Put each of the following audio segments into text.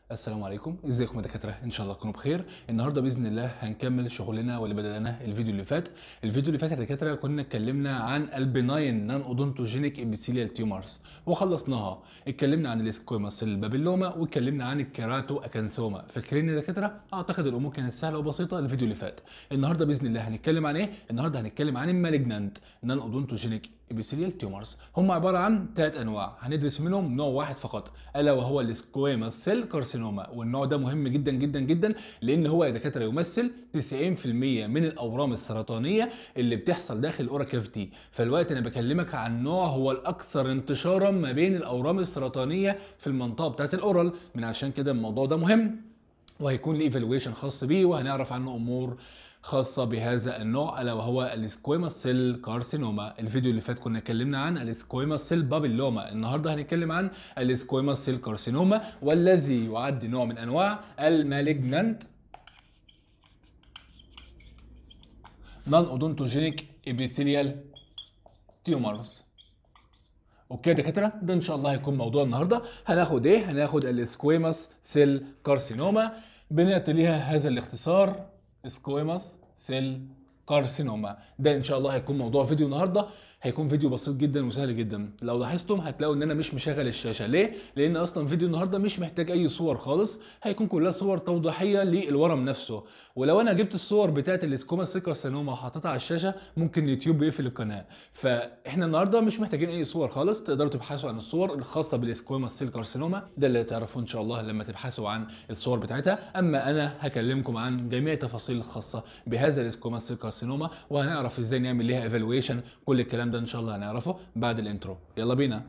السلام عليكم ازيكم يا دكاتره ان شاء الله تكونوا بخير النهارده باذن الله هنكمل شغلنا واللي بدأناه الفيديو اللي فات الفيديو اللي فات يا دكاتره كنا اتكلمنا عن البناين نان اودونتوجينيك ابيثيليال تيومرز وخلصناها اتكلمنا عن الاسكويما سيل بابيلوما واتكلمنا عن الكيراتو اكانثوما فاكرين يا دكاتره اعتقد الامور كانت سهله وبسيطه الفيديو اللي فات النهارده باذن الله هنتكلم عن ايه النهارده هنتكلم عن المالجنانت نان اودونتوجينيك ابيثيليال تيومرز هم عباره عن ثلاث انواع هندرس منهم نوع واحد فقط الا وهو السكويما سيل كارسينوما والنوع ده مهم جدا جدا جدا لان هو يا دكاتره يمثل 90% من الاورام السرطانيه اللي بتحصل داخل الاورا كافيتي فالوقت انا بكلمك عن نوع هو الاكثر انتشارا ما بين الاورام السرطانيه في المنطقه بتاعت الاورال من عشان كده الموضوع ده مهم وهيكون لي ايفالويشن خاص بيه وهنعرف عنه امور خاصة بهذا النوع ألا وهو السكويما سيل كارسينوما الفيديو اللي فات كنا اتكلمنا عن السكويما سيل بابيلوما النهاردة هنتكلم عن السكويما سيل كارسينوما والذي يعد نوع من أنواع المالجنانت نون اودونتوجينيك ابيثيليال تيومرز اوكي يا دكاتره ده ان شاء الله هيكون موضوع النهارده هناخد ايه هناخد السكويماس سيل كارسينوما بنعطي ليها هذا الاختصار سكويماس سيل كارسينوما ده ان شاء الله هيكون موضوع فيديو النهارده هيكون فيديو بسيط جدا وسهل جدا لو لاحظتم هتلاقوا ان انا مش مشغل الشاشه ليه لان اصلا فيديو النهارده مش محتاج اي صور خالص هيكون كلها صور توضيحيه للورم نفسه ولو انا جبت الصور بتاعه الاسكوما سيل كارسينوما وحطيتها على الشاشه ممكن اليوتيوب يقفل القناه فاحنا النهارده مش محتاجين اي صور خالص تقدروا تبحثوا عن الصور الخاصه بالاسكوما سيل كارسينوما ده اللي تعرفوه ان شاء الله لما تبحثوا عن الصور بتاعتها اما انا هكلمكم عن جميع التفاصيل الخاصه بهذا الاسكوما سيل كارسينوما وهنعرف ازاي نعمل ليها ايفالويشن كل الكلام ده ان شاء الله هنعرفه بعد الانترو يلا بينا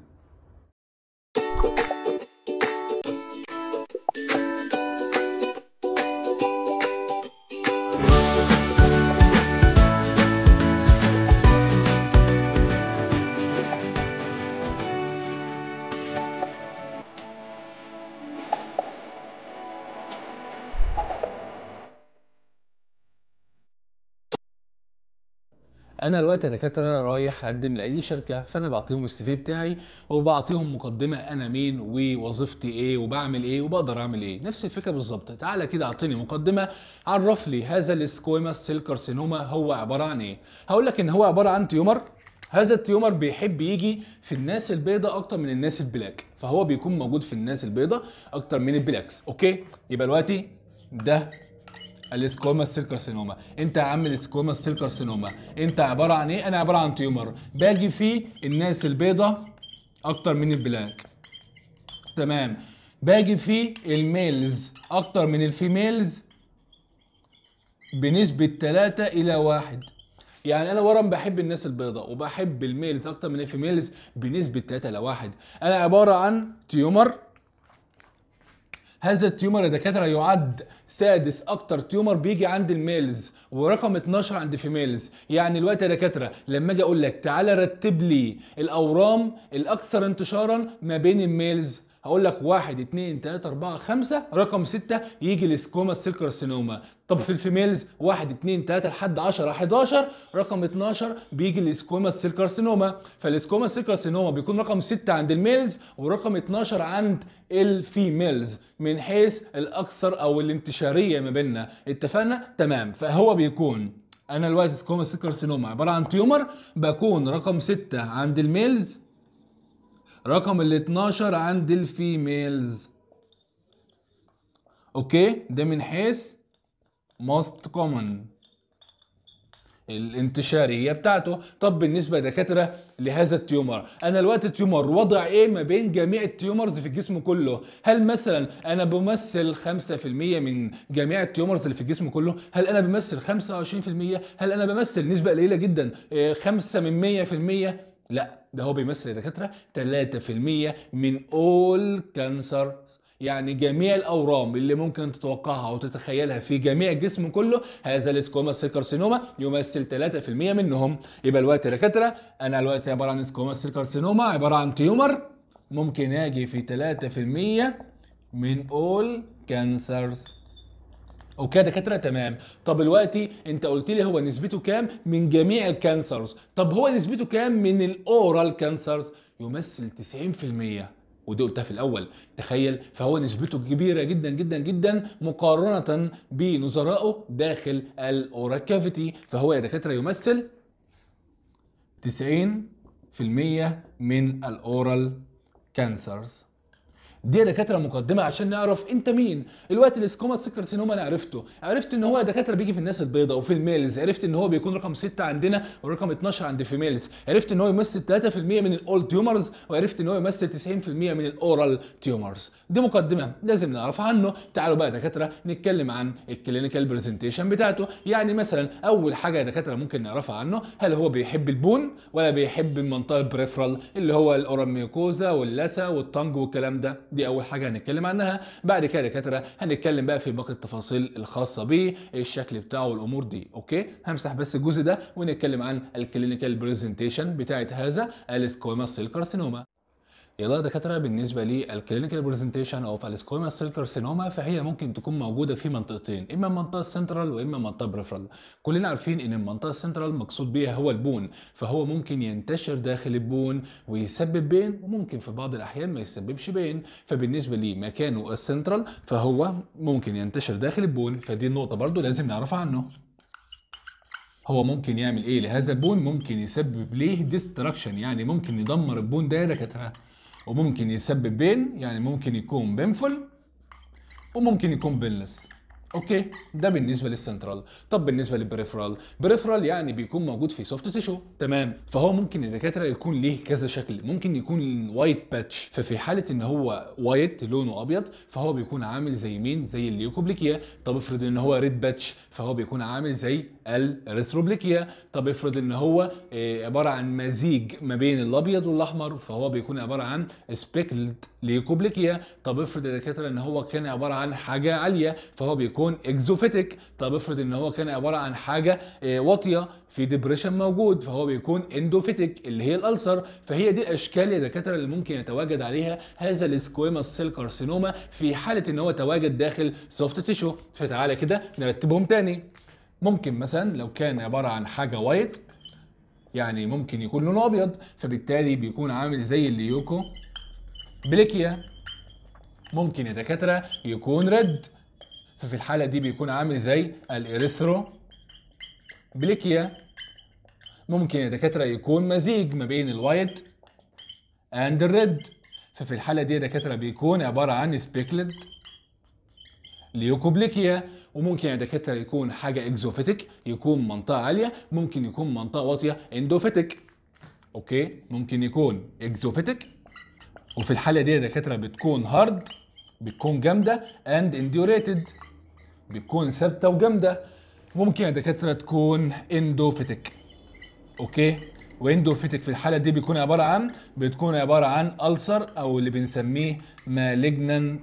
انا دلوقتي يا دكاتره رايح اقدم لاي شركه فانا بعطيهم السي في بتاعي وبعطيهم مقدمه انا مين ووظيفتي ايه وبعمل ايه وبقدر اعمل ايه نفس الفكره بالظبط تعالى كده اعطيني مقدمه عرف لي هذا السكويما سيل كارسينوما هو عباره عن ايه هقول لك ان هو عباره عن تيومر هذا التيومر بيحب يجي في الناس البيضاء اكتر من الناس البلاك فهو بيكون موجود في الناس البيضاء اكتر من البلاكس اوكي يبقى دلوقتي ده الاسكوما سيل كارسينوما انت يا عم الاسكوما سيل كارسينوما انت عباره عن ايه انا عباره عن تيومر باجي فيه الناس البيضاء اكتر من البلاك تمام باجي فيه الميلز اكتر من الفيميلز بنسبه 3 الى 1 يعني انا ورم بحب الناس البيضاء وبحب الميلز اكتر من الفيميلز بنسبه 3 ل 1 انا عباره عن تيومر هذا التيومر يا دكاتره يعد سادس اكتر تيومر بيجي عند الميلز ورقم 12 عند فيميلز يعني الوقت يا دكاتره لما اجي اقول لك تعالى رتب لي الاورام الاكثر انتشارا ما بين الميلز هقول لك واحد اتنين تلاتة أربعة خمسة رقم ستة يجي السكوما سيل كارسينوما طب في الفيميلز واحد اتنين تلاتة لحد 10 11 رقم 12 بيجي السكوما سيل كارسينوما فالسكوما سيل كارسينوما بيكون رقم 6 عند الميلز ورقم 12 عند الفيميلز من حيث الأكثر أو الانتشارية ما بيننا اتفقنا تمام فهو بيكون أنا دلوقتي سكوما سيل كارسينوما عبارة عن تيومر بكون رقم 6 عند الميلز رقم ال 12 عند الفيميلز اوكي ده من حيث most common الانتشاريه بتاعته طب بالنسبه يا دكاتره لهذا التيومر انا الوقت التيومر وضع ايه ما بين جميع التيومرز في الجسم كله هل مثلا انا بمثل 5% من جميع التيومرز اللي في الجسم كله هل انا بمثل 25% هل انا بمثل نسبه قليله جدا 5 من 100% لا ده هو بيمثل يا دكاتره 3% من اول كانسر يعني جميع الاورام اللي ممكن تتوقعها وتتخيلها في جميع الجسم كله هذا السكوما سيل كارسينوما يمثل 3% منهم يبقى الوقت يا دكاتره انا الوقت عباره عن سكوما سيل كارسينوما عباره عن تيومر ممكن اجي في 3% من اول كانسرز اوكي يا دكاتره تمام طب دلوقتي انت قلت لي هو نسبته كام من جميع الكانسرز طب هو نسبته كام من الاورال كانسرز يمثل 90% ودي قلتها في الاول تخيل فهو نسبته كبيره جدا جدا جدا مقارنه بنظرائه داخل الاورال كافيتي فهو يا دكاتره يمثل 90% من الاورال كانسرز دي يا دكاتره مقدمه عشان نعرف انت مين الوقت الاسكوما السكرسينوما انا عرفته عرفت ان هو يا دكاتره بيجي في الناس البيضاء وفي الميلز عرفت ان هو بيكون رقم 6 عندنا ورقم 12 عند الفيميلز عرفت ان هو يمثل 3% من الاول تيومرز وعرفت ان هو يمثل 90% من الاورال تيومرز دي مقدمه لازم نعرف عنه تعالوا بقى يا دكاتره نتكلم عن الكلينيكال برزنتيشن بتاعته يعني مثلا اول حاجه يا دكاتره ممكن نعرفها عنه هل هو بيحب البون ولا بيحب المنطقه البريفرال اللي هو الاورال ميوكوزا واللثه والطنج والكلام ده دي اول حاجه هنتكلم عنها بعد كده يا دكاتره هنتكلم بقى في باقي التفاصيل الخاصه بيه الشكل بتاعه والامور دي اوكي همسح بس الجزء ده ونتكلم عن الكلينيكال برزنتيشن بتاعت هذا السكويما سيل كارسينوما يلا يا دكاتره بالنسبه للكلينيكال برزنتيشن او السكويما سيل كارسينوما فهي ممكن تكون موجوده في منطقتين اما المنطقه السنترال واما المنطقه بريفرال كلنا عارفين ان المنطقه السنترال مقصود بيها هو البون فهو ممكن ينتشر داخل البون ويسبب بين وممكن في بعض الاحيان ما يسببش بين فبالنسبه لمكانه السنترال فهو ممكن ينتشر داخل البون فدي النقطه برضو لازم نعرفها عنه هو ممكن يعمل ايه لهذا البون ممكن يسبب ليه ديستراكشن يعني ممكن يدمر البون ده يا دكاتره وممكن يسبب بين يعني ممكن يكون بينفول وممكن يكون بينلس اوكي ده بالنسبه للسنترال طب بالنسبه للبريفرال بريفرال يعني بيكون موجود في سوفت تيشو تمام فهو ممكن الدكاتره يكون ليه كذا شكل ممكن يكون وايت باتش ففي حاله ان هو وايت لونه ابيض فهو بيكون عامل زي مين زي الليوكوبليكيا طب افرض ان هو ريد باتش فهو بيكون عامل زي الريثروبليكيا طب افرض ان هو آه، عباره عن مزيج ما بين الابيض والاحمر فهو بيكون عباره عن سبيكلد ليوكوبليكيا طب افرض يا دكاتره ان هو كان عباره عن حاجه عاليه فهو بيكون اكزوفيتك طب افرض ان هو كان عباره عن حاجه آه، واطيه في ديبريشن موجود فهو بيكون اندوفيتك اللي هي الالسر فهي دي الاشكال يا دكاتره اللي ممكن يتواجد عليها هذا السكويما سيل كارسينوما في حاله ان هو تواجد داخل سوفت تيشو فتعالى كده نرتبهم تاني ممكن مثلا لو كان عباره عن حاجه وايت يعني ممكن يكون لونه ابيض فبالتالي بيكون عامل زي الليوكو بليكيا ممكن يا دكاتره يكون ريد ففي الحاله دي بيكون عامل زي الاريثرو بليكيا ممكن يا دكاتره يكون مزيج ما بين الوايت اند الريد ففي الحاله دي يا دكاتره بيكون عباره عن سبيكلد ليوكوبليكيا وممكن يا دكاتره يكون حاجه اكزوفيتك يكون منطقه عاليه ممكن يكون منطقه واطيه اندوفيتك اوكي ممكن يكون اكزوفيتك وفي الحاله دي يا دكاتره بتكون هارد بتكون جامده اند انديوريتد بتكون ثابته وجامده ممكن يا دكاتره تكون اندوفيتك اوكي واندوفيتك في الحاله دي بيكون عباره عن بتكون عباره عن ألسر او اللي بنسميه مالجنانت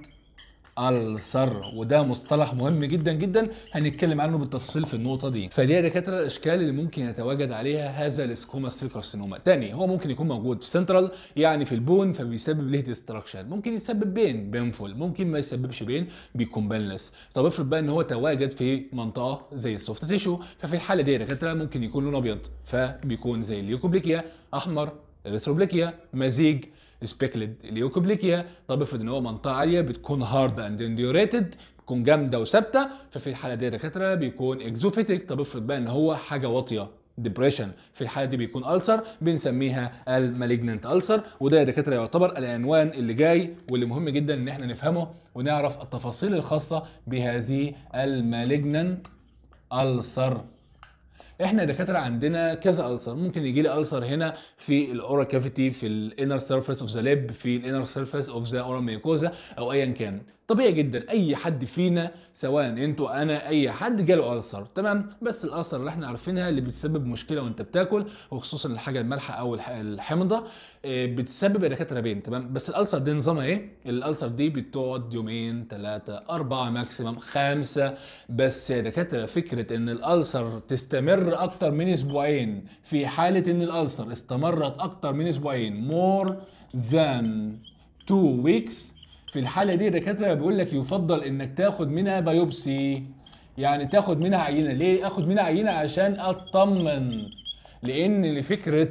ألسر وده مصطلح مهم جدا جدا هنتكلم عنه بالتفصيل في النقطة دي فدي يا دكاترة الأشكال اللي ممكن يتواجد عليها هذا السكوما سيل كارسينوما تاني هو ممكن يكون موجود في سنترال يعني في البون فبيسبب له ديستراكشن ممكن يسبب بين بينفول ممكن ما يسببش بين بيكون بينلس طب افرض بقى ان هو تواجد في منطقة زي السوفت تيشو ففي الحالة دي يا دكاترة ممكن يكون لونه أبيض فبيكون زي الليوكوبليكيا أحمر الريثروبليكيا مزيج سبيكلد ليوكوبليكيا طب افرض ان هو منطقه عاليه بتكون هارد اند انديوريتد بتكون جامده وثابته ففي الحاله دي يا دكاتره بيكون اكزوفيتك طب افرض بقى ان هو حاجه واطيه ديبريشن في الحاله دي بيكون ألسر بنسميها المالجننت ألسر وده يا دكاتره يعتبر العنوان اللي جاي واللي مهم جدا ان احنا نفهمه ونعرف التفاصيل الخاصه بهذه المالجننت ألسر احنا يا دكاتره عندنا كذا ألسر ممكن يجي لي ألسر هنا في الاورا كافيتي في الانر سيرفيس اوف ذا ليب في الانر سيرفيس اوف ذا اورا ميكوزا او ايا كان طبيعي جدا اي حد فينا سواء انتوا انا اي حد جاله ألسر تمام بس الألسر اللي احنا عارفينها اللي بتسبب مشكله وانت بتاكل وخصوصا الحاجه المالحه او الح- الحمضه آه، بتسبب يا دكاتره بين تمام بس الألسر دي نظامها ايه الألسر دي بتقعد يومين ثلاثه اربعه ماكسيمم خمسه بس يا دكاتره فكره ان الألسر تستمر اكتر من اسبوعين في حاله ان الألسر استمرت اكتر من اسبوعين more than two weeks في الحاله دي الدكاتره بيقول لك يفضل انك تاخد منها بايوبسي يعني تاخد منها عينه ليه اخد منها عينه عشان اطمن لان لفكره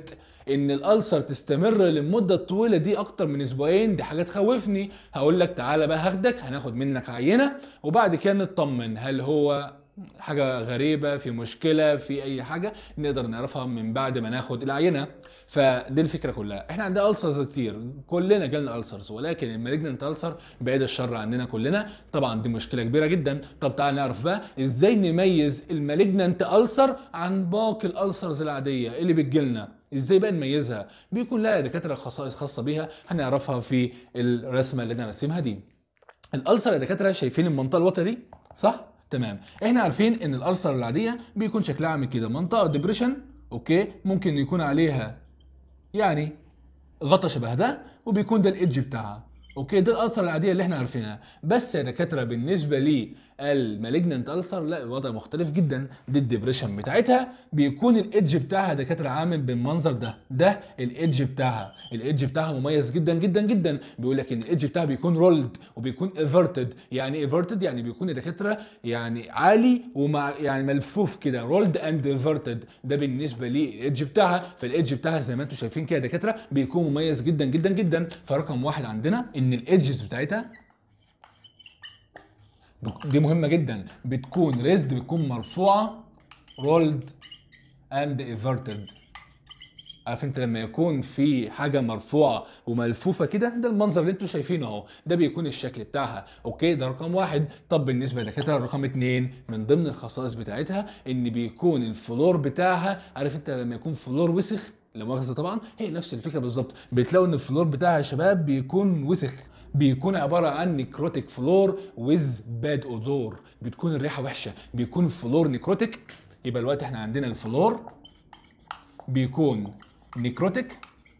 ان الالسر تستمر للمده الطويله دي اكتر من اسبوعين دي حاجه تخوفني هقول لك تعالى بقى هاخدك هناخد منك عينه وبعد كده نطمن هل هو حاجه غريبه في مشكله في اي حاجه نقدر نعرفها من بعد ما ناخد العينه فدي الفكره كلها احنا عندنا السرز كتير كلنا جالنا السرز ولكن المالجننت السر بعيد الشر عننا كلنا طبعا دي مشكله كبيره جدا طب تعال نعرف بقى ازاي نميز المالجننت السر عن باقي الالسرز العاديه اللي بتجيلنا ازاي بقى نميزها بيكون لها دكاتره خصائص خاصه بيها هنعرفها في الرسمه اللي انا راسمها دي الالسر يا دكاتره شايفين المنطقه الوطيه دي صح تمام احنا عارفين ان الالسر العاديه بيكون شكلها عامل كده منطقه ديبريشن اوكي ممكن يكون عليها يعني غطا شبه ده وبيكون ده الايدج بتاعها اوكي ده الالسر العاديه اللي احنا عارفينها بس يا دكاتره بالنسبه لي المالجننت السر لا الوضع مختلف جدا دي الدبريشن بتاعتها بيكون الايدج بتاعها دكاتره عامل بالمنظر ده ده الايدج بتاعها الايدج بتاعها مميز جدا جدا جدا بيقول لك ان الايدج بتاعها بيكون رولد وبيكون ايفرتد يعني ايفرتد يعني بيكون يا دكاتره يعني عالي ومع يعني ملفوف كده رولد اند ايفرتد ده بالنسبه لي الايدج بتاعها فالايدج بتاعها زي ما انتم شايفين كده يا دكاتره بيكون مميز جدا جدا جدا فرقم واحد عندنا ان الايدجز بتاعتها دي مهمة جدا بتكون ريزد بتكون مرفوعة رولد اند ايفرتد عارف انت لما يكون في حاجه مرفوعه وملفوفه كده ده المنظر اللي انتوا شايفينه اهو ده بيكون الشكل بتاعها اوكي ده رقم واحد طب بالنسبه لدكاتره رقم اتنين من ضمن الخصائص بتاعتها ان بيكون الفلور بتاعها عارف انت لما يكون فلور وسخ لا مؤاخذه طبعا هي نفس الفكره بالظبط بتلاقوا ان الفلور بتاعها يا شباب بيكون وسخ بيكون عباره عن نيكروتيك فلور ويز باد اودور بتكون الريحه وحشه بيكون فلور نيكروتيك يبقى الوقت احنا عندنا الفلور بيكون نيكروتيك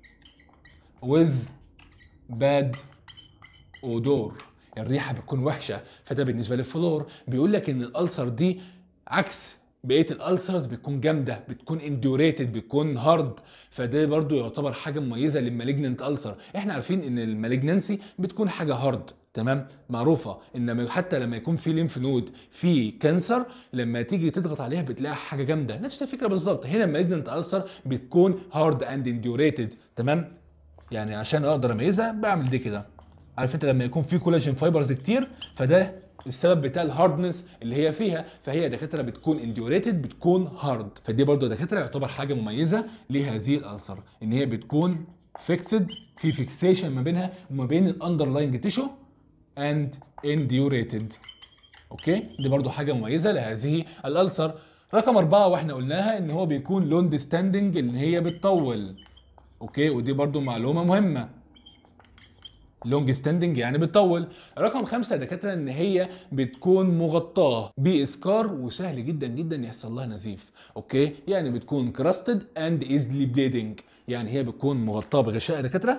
ويز باد اودور الريحه بتكون وحشه فده بالنسبه للفلور بيقول لك ان الالسر دي عكس بقيه الالسرز بتكون جامده بتكون اندوريتد بتكون هارد فده برضو يعتبر حاجه مميزه للمالجننت السر احنا عارفين ان المالجننسي بتكون حاجه هارد تمام معروفه ان حتى لما يكون في ليمف نود في كانسر لما تيجي تضغط عليها بتلاقي حاجه جامده نفس الفكره بالظبط هنا المالجننت السر بتكون هارد اند اندوريتد تمام يعني عشان اقدر اميزها بعمل دي كده عارف انت لما يكون في كولاجين فايبرز كتير فده السبب بتاع الهاردنس اللي هي فيها فهي دكاتره بتكون انديوريتد بتكون هارد فدي برضو دكاتره يعتبر حاجه مميزه لهذه الالسر ان هي بتكون فيكسد في فيكسيشن ما بينها وما بين الاندرلاينج تيشو اند انديوريتد اوكي دي برضو حاجه مميزه لهذه الالسر رقم أربعة واحنا قلناها ان هو بيكون لونج ستاندنج اللي هي بتطول اوكي ودي برضو معلومه مهمه لونج ستاندنج يعني بتطول رقم خمسة يا دكاترة ان هي بتكون مغطاة باسكار وسهل جدا جدا يحصل لها نزيف اوكي يعني بتكون كراستد اند ايزلي بليدنج يعني هي بتكون مغطاة بغشاء يا دكاترة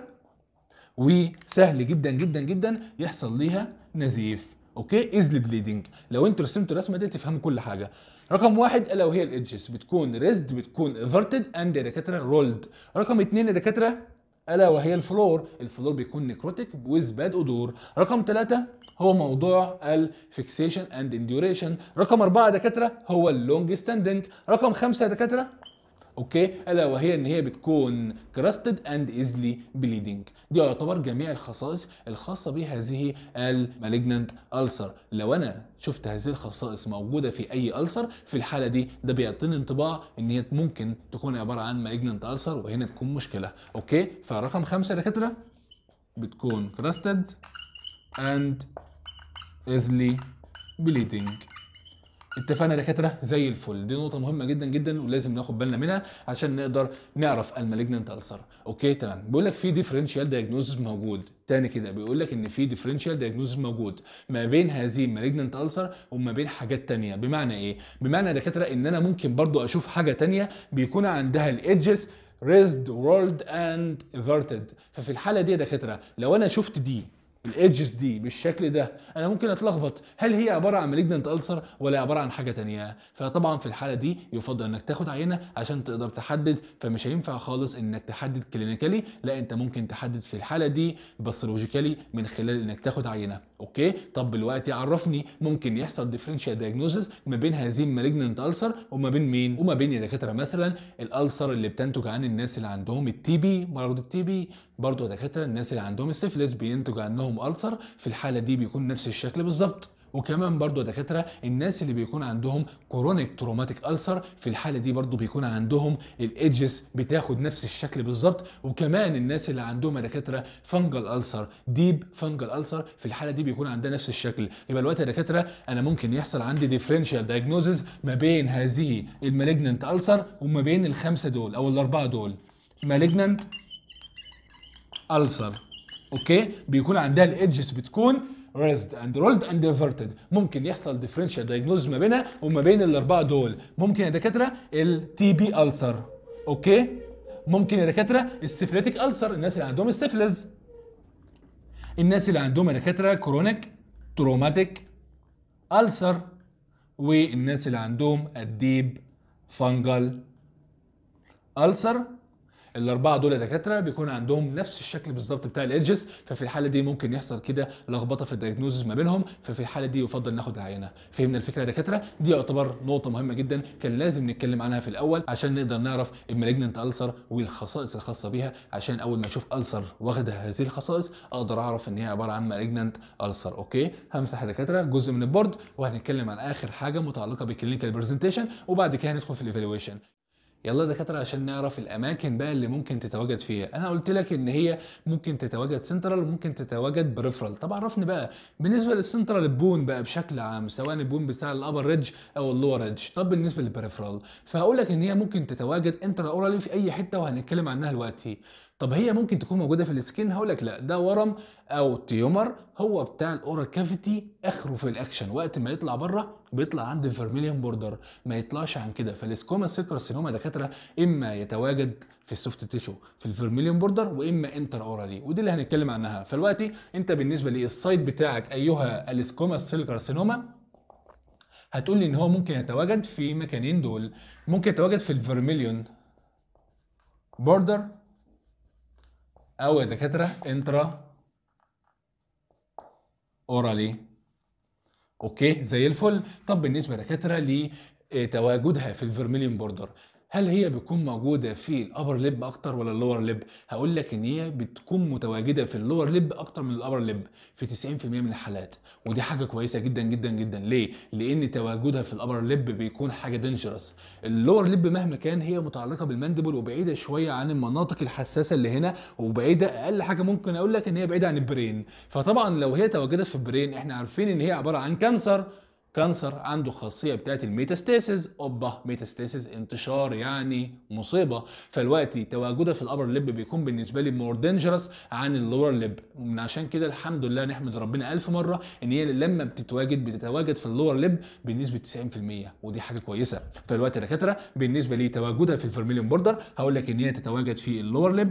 وسهل جدا جدا جدا يحصل ليها نزيف اوكي ايزلي بليدنج لو انتوا رسمتوا الرسمه دي تفهموا كل حاجه رقم واحد الا وهي الايدجز بتكون ريزد بتكون افرتد اند يا دكاتره رولد رقم اثنين يا دكاتره الا وهي الفلور الفلور بيكون نيكروتيك ويز باد اودور رقم ثلاثة هو موضوع الفيكسيشن اند انديوريشن رقم أربعة دكاترة هو اللونج ستاندنج رقم خمسة دكاترة اوكي الا وهي ان هي بتكون كراستد اند ايزلي بليدنج دي يعتبر جميع الخصائص الخاصه بهذه المالجننت السر لو انا شفت هذه الخصائص موجوده في اي السر في الحاله دي ده بيعطيني انطباع ان هي ممكن تكون عباره عن مالجننت السر وهنا تكون مشكله اوكي فرقم خمسة يا دكاتره بتكون كراستد اند ايزلي بليدنج اتفقنا يا دكاتره زي الفل دي نقطه مهمه جدا جدا ولازم ناخد بالنا منها عشان نقدر نعرف المالجننت السر اوكي تمام بيقول لك في ديفرنشال دايجنوزز موجود تاني كده بيقول لك ان في ديفرنشال دايجنوزز موجود ما بين هذه المالجننت السر وما بين حاجات تانية بمعنى ايه بمعنى يا دكاتره ان انا ممكن برضو اشوف حاجه تانية بيكون عندها الايدجز ريزد وورلد اند ايفرتد ففي الحاله دي يا دكاتره لو انا شفت دي الايدجز دي بالشكل ده انا ممكن اتلخبط هل هي عباره عن مالجننت السر ولا عباره عن حاجه تانية فطبعا في الحاله دي يفضل انك تاخد عينه عشان تقدر تحدد فمش هينفع خالص انك تحدد كلينيكالي لا انت ممكن تحدد في الحاله دي باثولوجيكالي من خلال انك تاخد عينه اوكي طب دلوقتي عرفني ممكن يحصل ديفرنشال دايجنوزز ما بين هذه المالجننت ألسر وما بين مين وما بين يا دكاتره مثلا الألسر اللي بتنتج عن الناس اللي عندهم التي بي مرض التي بي برضه يا دكاتره الناس اللي عندهم السيفلس بينتج عنهم ألسر في الحاله دي بيكون نفس الشكل بالظبط وكمان برضو يا دكاتره الناس اللي بيكون عندهم كورونيك تروماتيك ألسر في الحاله دي برضو بيكون عندهم الايدجز بتاخد نفس الشكل بالظبط وكمان الناس اللي عندهم يا دكاتره فنجل ألسر ديب فنجل ألسر في الحاله دي بيكون عندها نفس الشكل يبقى الوقت يا دكاتره انا ممكن يحصل عندي ديفرنشال دايجنوزز ما بين هذه المالجننت ألسر وما بين الخمسه دول او الاربعه دول مالجننت ألسر اوكي بيكون عندها الايدجز بتكون ريزد اند رولد اند انفرتد ممكن يحصل ديفرنشال دايجنوز ما بينها وما بين الاربعه دول ممكن يا دكاتره التي بي ألسر اوكي ممكن يا دكاتره السيفليتيك ألسر الناس اللي عندهم استفلز الناس اللي عندهم يا دكاتره كرونيك تروماتيك ألسر والناس اللي عندهم الديب فانجل ألسر الاربعه دول يا دكاتره بيكون عندهم نفس الشكل بالظبط بتاع الايدجز ففي الحاله دي ممكن يحصل كده لخبطه في الدايجنوزز ما بينهم ففي الحاله دي يفضل ناخد عينه فهمنا الفكره يا دكاتره دي يعتبر نقطه مهمه جدا كان لازم نتكلم عنها في الاول عشان نقدر نعرف المالجننت ألسر والخصائص الخاصه بيها عشان اول ما اشوف ألسر واخده هذه الخصائص اقدر اعرف ان هي عباره عن مالجننت ألسر اوكي همسح يا دكاتره جزء من البورد وهنتكلم عن اخر حاجه متعلقه بالكلينيكال برزنتيشن وبعد كده هندخل في الايفالويشن يلا يا دكاتره عشان نعرف الاماكن بقى اللي ممكن تتواجد فيها انا قلت لك ان هي ممكن تتواجد سنترال وممكن تتواجد بريفرال طب عرفني بقى بالنسبه للسنترال البون بقى بشكل عام سواء البون بتاع الابر ريدج او اللور ريدج طب بالنسبه للبريفرال فهقول لك ان هي ممكن تتواجد انترا اورالي في اي حته وهنتكلم عنها دلوقتي طب هي ممكن تكون موجوده في السكين هقول لك لا ده ورم او تيومر هو بتاع الاورال كافيتي اخره في الاكشن وقت ما يطلع بره بيطلع عند الفيرميليون بوردر ما يطلعش عن كده فالسكوما سيكرسينوما دكاتره اما يتواجد في السوفت تيشو في الفيرميليون بوردر واما انتر اورالي ودي اللي هنتكلم عنها فالوقتي انت بالنسبه للسايت بتاعك ايها السكوما سيكرسينوما هتقول لي ان هو ممكن يتواجد في مكانين دول ممكن يتواجد في الفيرميليون بوردر او يا دكاتره انترا اورالي اوكي زي الفل طب بالنسبه لدكاتره لتواجدها في الفيرميليون بوردر هل هي بتكون موجوده في الابر ليب اكتر ولا اللور ليب هقول لك ان هي بتكون متواجده في اللور ليب اكتر من الابر ليب في 90% من الحالات ودي حاجه كويسه جدا جدا جدا ليه لان تواجدها في الابر ليب بيكون حاجه دينجرس اللور ليب مهما كان هي متعلقه بالماندبل وبعيده شويه عن المناطق الحساسه اللي هنا وبعيده اقل حاجه ممكن اقول لك ان هي بعيده عن البرين فطبعا لو هي تواجدت في البرين احنا عارفين ان هي عباره عن كانسر كانسر عنده خاصيه بتاعت الميتاستاسيس اوبا ميتاستاسيس انتشار يعني مصيبه فالوقت تواجدها في الابر ليب بيكون بالنسبه لي مور دينجرس عن اللور ليب ومن عشان كده الحمد لله نحمد ربنا الف مره ان هي لما بتتواجد بتتواجد في اللور ليب بنسبه 90% ودي حاجه كويسه فالوقت يا دكاتره بالنسبه لي تواجدها في الفيرميليون بوردر هقول لك ان هي تتواجد في اللور ليب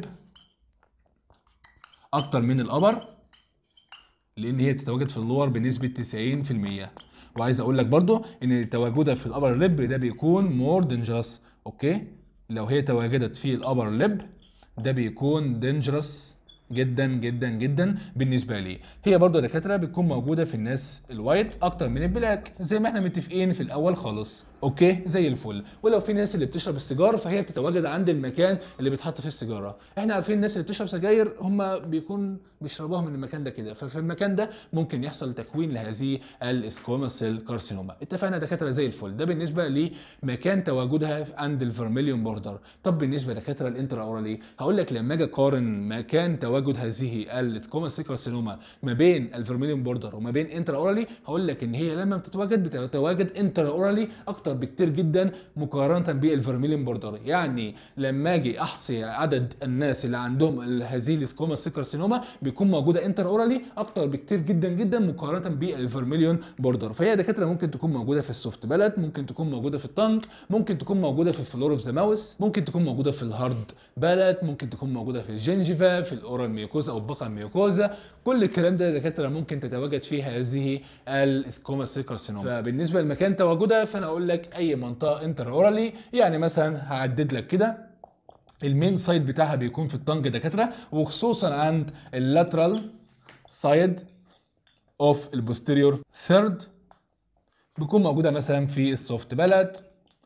اكتر من الابر لان هي تتواجد في اللور بنسبه 90% وعايز اقول لك برضو ان تواجدها في الابر ليب ده بيكون مور دينجرس اوكي لو هي تواجدت في الابر ليب ده بيكون دينجرس جدا جدا جدا بالنسبه لي هي برضو دكاتره بتكون موجوده في الناس الوايت اكتر من البلاك زي ما احنا متفقين في الاول خالص اوكي زي الفل ولو في ناس اللي بتشرب السيجار فهي بتتواجد عند المكان اللي بيتحط فيه السيجاره احنا عارفين الناس اللي بتشرب سجاير هم بيكون بيشربوها من المكان ده كده ففي المكان ده ممكن يحصل تكوين لهذه الاسكوما سيل كارسينوما اتفقنا دكاتره زي الفل ده بالنسبه لمكان تواجدها عند الفيرميليون بوردر طب بالنسبه لدكاتره الانترا اورالي هقول لك لما اجي اقارن مكان تواجد هذه الاسكوما سيل كارسينوما ما بين الفيرميليون بوردر وما بين انترا اورالي هقول لك ان هي لما بتتواجد بتتواجد انترا اورالي اكتر بكتير جدا مقارنه بالفيرميليون بوردر يعني لما اجي احصي عدد الناس اللي عندهم هذه الاسكوما سيل كارسينوما بيكون موجوده انتر اورالي اكتر بكتير جدا جدا مقارنه بالفيرميليون بوردر فهي دكاتره ممكن تكون موجوده في السوفت بلد ممكن تكون موجوده في الطنك ممكن تكون موجوده في الفلور اوف ذا ماوس ممكن تكون موجوده في الهارد بلد ممكن تكون موجوده في الجنجفا في الاورال ميوكوزا او البقع الميوكوزا كل الكلام ده دكاتره ممكن تتواجد فيه هذه الاسكوما سيكارسينوما فبالنسبه لمكان تواجدها فانا اقول لك اي منطقه انتر اورالي يعني مثلا هعدد لك كده المين سايد بتاعها بيكون في الطنج دكاتره وخصوصا عند اللاترال سايد اوف البوستيريور ثيرد بتكون موجوده مثلا في السوفت بالات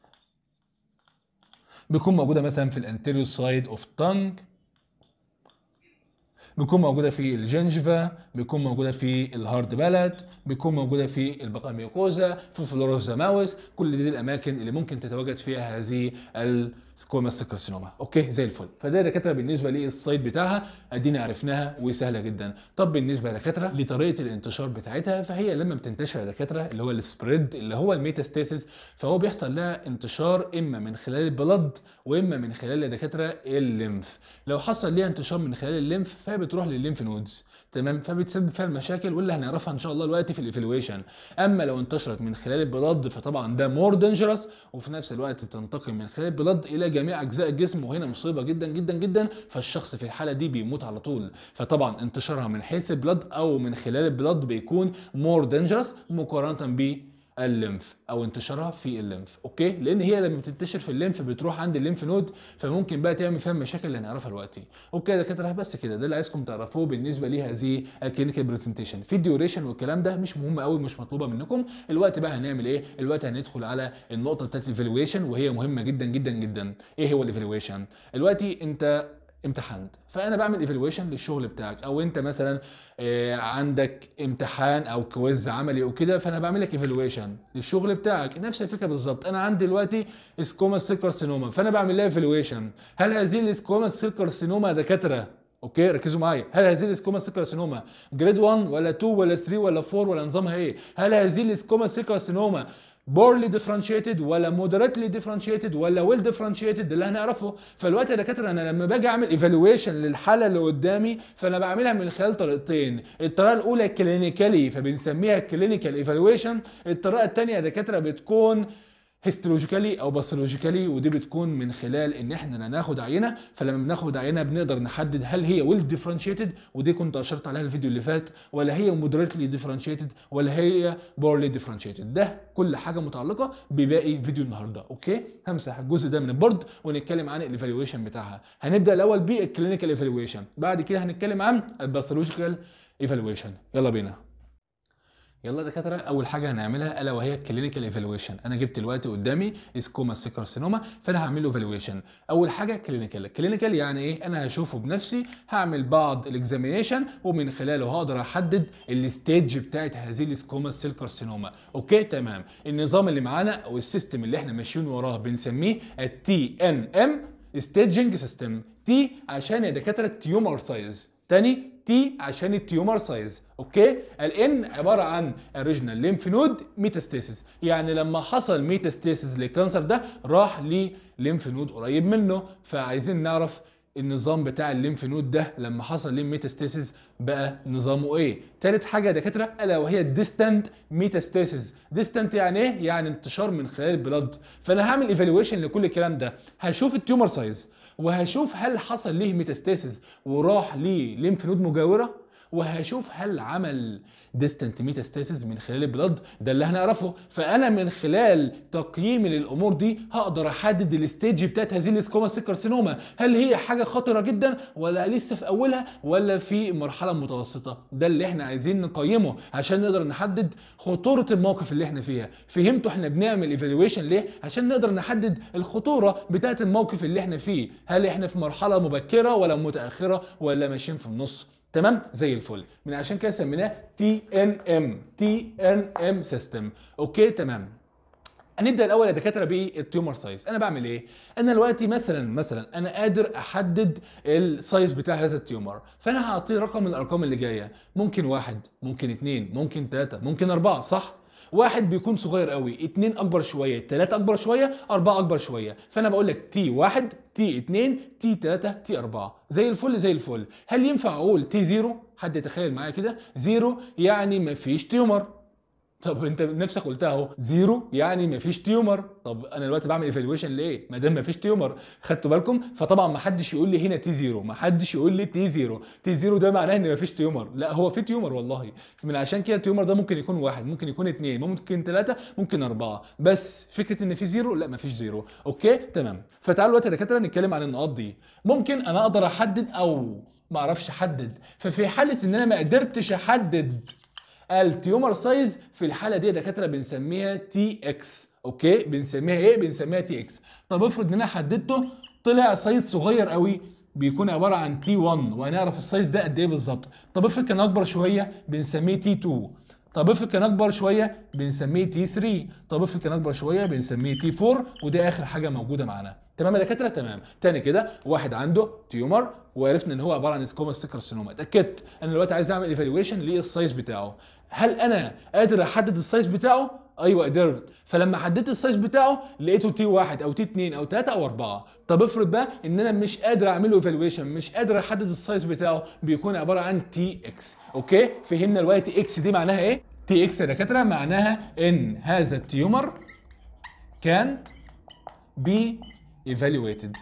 بتكون موجوده مثلا في الانتيريور سايد اوف تانج بتكون موجوده في الجنجفا بتكون موجوده في الهارد بالات بتكون موجوده في البقى ميوكوزا في فلوروزا ماوس كل دي الاماكن اللي ممكن تتواجد فيها هذه السكوماس كارسينوما اوكي زي الفل فده دكاتره بالنسبه للسايت بتاعها ادينا عرفناها وسهله جدا طب بالنسبه لدكاتره لطريقه الانتشار بتاعتها فهي لما بتنتشر يا دكاتره اللي هو السبريد اللي هو الميتاستاسيس فهو بيحصل لها انتشار اما من خلال البلد واما من خلال يا دكاتره الليمف لو حصل ليها انتشار من خلال الليمف فهي بتروح للليمف نودز تمام فبتسبب فيها المشاكل واللي هنعرفها ان شاء الله دلوقتي في الايفالويشن اما لو انتشرت من خلال البلد فطبعا ده مور دينجرس وفي نفس الوقت بتنتقل من خلال البلد الى جميع اجزاء الجسم وهنا مصيبه جدا جدا جدا فالشخص في الحاله دي بيموت على طول فطبعا انتشارها من حيث البلد او من خلال البلد بيكون مور دينجرس مقارنه ب الليمف او انتشارها في الليمف اوكي لان هي لما بتنتشر في الليمف بتروح عند الليمف نود فممكن بقى تعمل فيها المشاكل اللي هنعرفها دلوقتي اوكي ده كده بس كده ده اللي عايزكم تعرفوه بالنسبه لهذه الكلينيكال برزنتيشن في الديوريشن والكلام ده مش مهم قوي مش مطلوبه منكم الوقت بقى هنعمل ايه الوقت هندخل على النقطه بتاعت الايفالويشن وهي مهمه جدا جدا جدا ايه هو الايفالويشن دلوقتي انت امتحنت فانا بعمل ايفالويشن للشغل بتاعك او انت مثلا آه، عندك امتحان او كويز عملي او كده فانا بعمل لك ايفالويشن للشغل بتاعك نفس الفكره بالظبط انا عندي دلوقتي سكوما سيل كارسينوما فانا بعمل لها ايفالويشن هل هذه السكوما سيل كارسينوما دكاتره اوكي ركزوا معايا هل هذه السكوما سيل كارسينوما جريد 1 ولا 2 ولا 3 ولا 4 ولا نظامها ايه هل هذه السكوما سيل كارسينوما بورلي ديفرنشيتد ولا مودريتلي ديفرنشيتد ولا ويل ديفرنشيتد ده اللي هنعرفه فالوقت يا دكاتره انا لما باجي اعمل ايفالويشن للحاله اللي قدامي فانا بعملها من خلال طريقتين الطريقه الاولى كلينيكالي فبنسميها كلينيكال ايفالويشن الطريقه الثانيه يا دكاتره بتكون هيستولوجيكالي او باثولوجيكالي ودي بتكون من خلال ان احنا ناخد عينه فلما بناخد عينه بنقدر نحدد هل هي ويل ديفرنشيتد ودي كنت اشرت عليها الفيديو اللي فات ولا هي مودريتلي ديفرنشيتد ولا هي بورلي ديفرنشيتد ده كل حاجه متعلقه بباقي فيديو النهارده اوكي همسح الجزء ده من البورد ونتكلم عن الايفالويشن بتاعها هنبدا الاول بالكلينيكال ايفالويشن بعد كده هنتكلم عن الباثولوجيكال ايفالويشن يلا بينا يلا دكاتره اول حاجه هنعملها الا وهي الكلينيكال ايفالويشن انا جبت الوقت قدامي اسكوما سيكارسينوما فانا هعمل له ايفالويشن اول حاجه كلينيكال كلينيكال يعني ايه انا هشوفه بنفسي هعمل بعض الاكزامينيشن ومن خلاله هقدر احدد الستيج بتاعت هذه الاسكوما سيل كارسينوما اوكي تمام النظام اللي معانا او السيستم اللي احنا ماشيين وراه بنسميه التي ان ام ستيجنج سيستم تي عشان يا دكاتره تيومر سايز تاني تي عشان التيومر سايز اوكي الان عباره عن اوريجينال ليمف نود ميتاستاسيس يعني لما حصل ميتاستاسيس للكانسر ده راح لليمف نود قريب منه فعايزين نعرف النظام بتاع الليمف نود ده لما حصل ليه ميتاستاسيس بقى نظامه ايه تالت حاجه يا دكاتره الا وهي الديستانت ميتاستاسيس ديستانت يعني ايه يعني انتشار من خلال البلد فانا هعمل ايفالويشن لكل الكلام ده هشوف التيومر سايز وهشوف هل حصل ليه ميتاستاسيس وراح لليمف نود مجاوره وهشوف هل عمل ديستنت ميتاستاسيس من خلال البلد ده اللي هنعرفه فانا من خلال تقييمي للامور دي هقدر احدد الستيج بتاعت هذه السكوما كارسينوما هل هي حاجه خطره جدا ولا لسه في اولها ولا في مرحله متوسطه ده اللي احنا عايزين نقيمه عشان نقدر نحدد خطوره الموقف اللي احنا فيها فهمتوا احنا بنعمل ايفالويشن ليه عشان نقدر نحدد الخطوره بتاعت الموقف اللي احنا فيه هل احنا في مرحله مبكره ولا متاخره ولا ماشيين في النص تمام زي الفل من عشان كده سميناه تي ان ام تي ان ام سيستم اوكي تمام هنبدا الاول يا دكاتره بالتيومر سايز انا بعمل ايه انا دلوقتي مثلا مثلا انا قادر احدد السايز بتاع هذا التيومر فانا هعطيه رقم من الارقام اللي جايه ممكن واحد ممكن اثنين ممكن ثلاثه ممكن اربعه صح واحد بيكون صغير قوي اتنين اكبر شويه تلاته اكبر شويه اربعه اكبر شويه فانا بقول لك تي واحد تي اتنين تي تلاته تي اربعه زي الفل زي الفل هل ينفع اقول تي زيرو حد يتخيل معايا كده زيرو يعني مفيش تيومر طب انت نفسك قلتها اهو زيرو يعني مفيش تيومر طب انا دلوقتي بعمل ايفالويشن ليه ما دام مفيش تيومر خدتوا بالكم فطبعا ما حدش يقول لي هنا تي زيرو ما حدش يقول لي تي زيرو تي زيرو ده معناه ان مفيش تيومر لا هو في تيومر والله من عشان كده التيومر ده ممكن يكون واحد ممكن يكون اثنين ممكن ثلاثه ممكن اربعه بس فكره ان في زيرو لا مفيش زيرو اوكي تمام فتعالوا دلوقتي يا دكاتره نتكلم عن النقاط دي ممكن انا اقدر احدد او ما اعرفش احدد ففي حاله ان انا ما قدرتش احدد التيومر سايز في الحاله دي يا دكاتره بنسميها تي اكس اوكي بنسميها ايه بنسميها تي اكس طب افرض ان انا حددته طلع سايز صغير قوي بيكون عباره عن تي 1 وهنعرف السايز ده قد ايه بالظبط طب افرض كان اكبر شويه بنسميه تي 2 طب افرض كان اكبر شويه بنسميه تي 3 طب افرض كان اكبر شويه بنسميه تي 4 وده اخر حاجه موجوده معانا تمام يا دكاتره تمام تاني كده واحد عنده تيومر وعرفنا ان هو عباره عن سكوما كارسينوما اتاكدت انا دلوقتي عايز اعمل ايفالويشن للسايز بتاعه هل انا قادر احدد السايز بتاعه ايوه قدرت فلما حددت السايز بتاعه لقيته تي 1 او تي 2 او 3 او 4 طب افرض بقى ان انا مش قادر اعمل له ايفالويشن مش قادر احدد السايز بتاعه بيكون عباره عن تي اكس اوكي فهمنا دلوقتي اكس دي معناها ايه تي اكس يا دكاتره معناها ان هذا التيومر كانت بي evaluated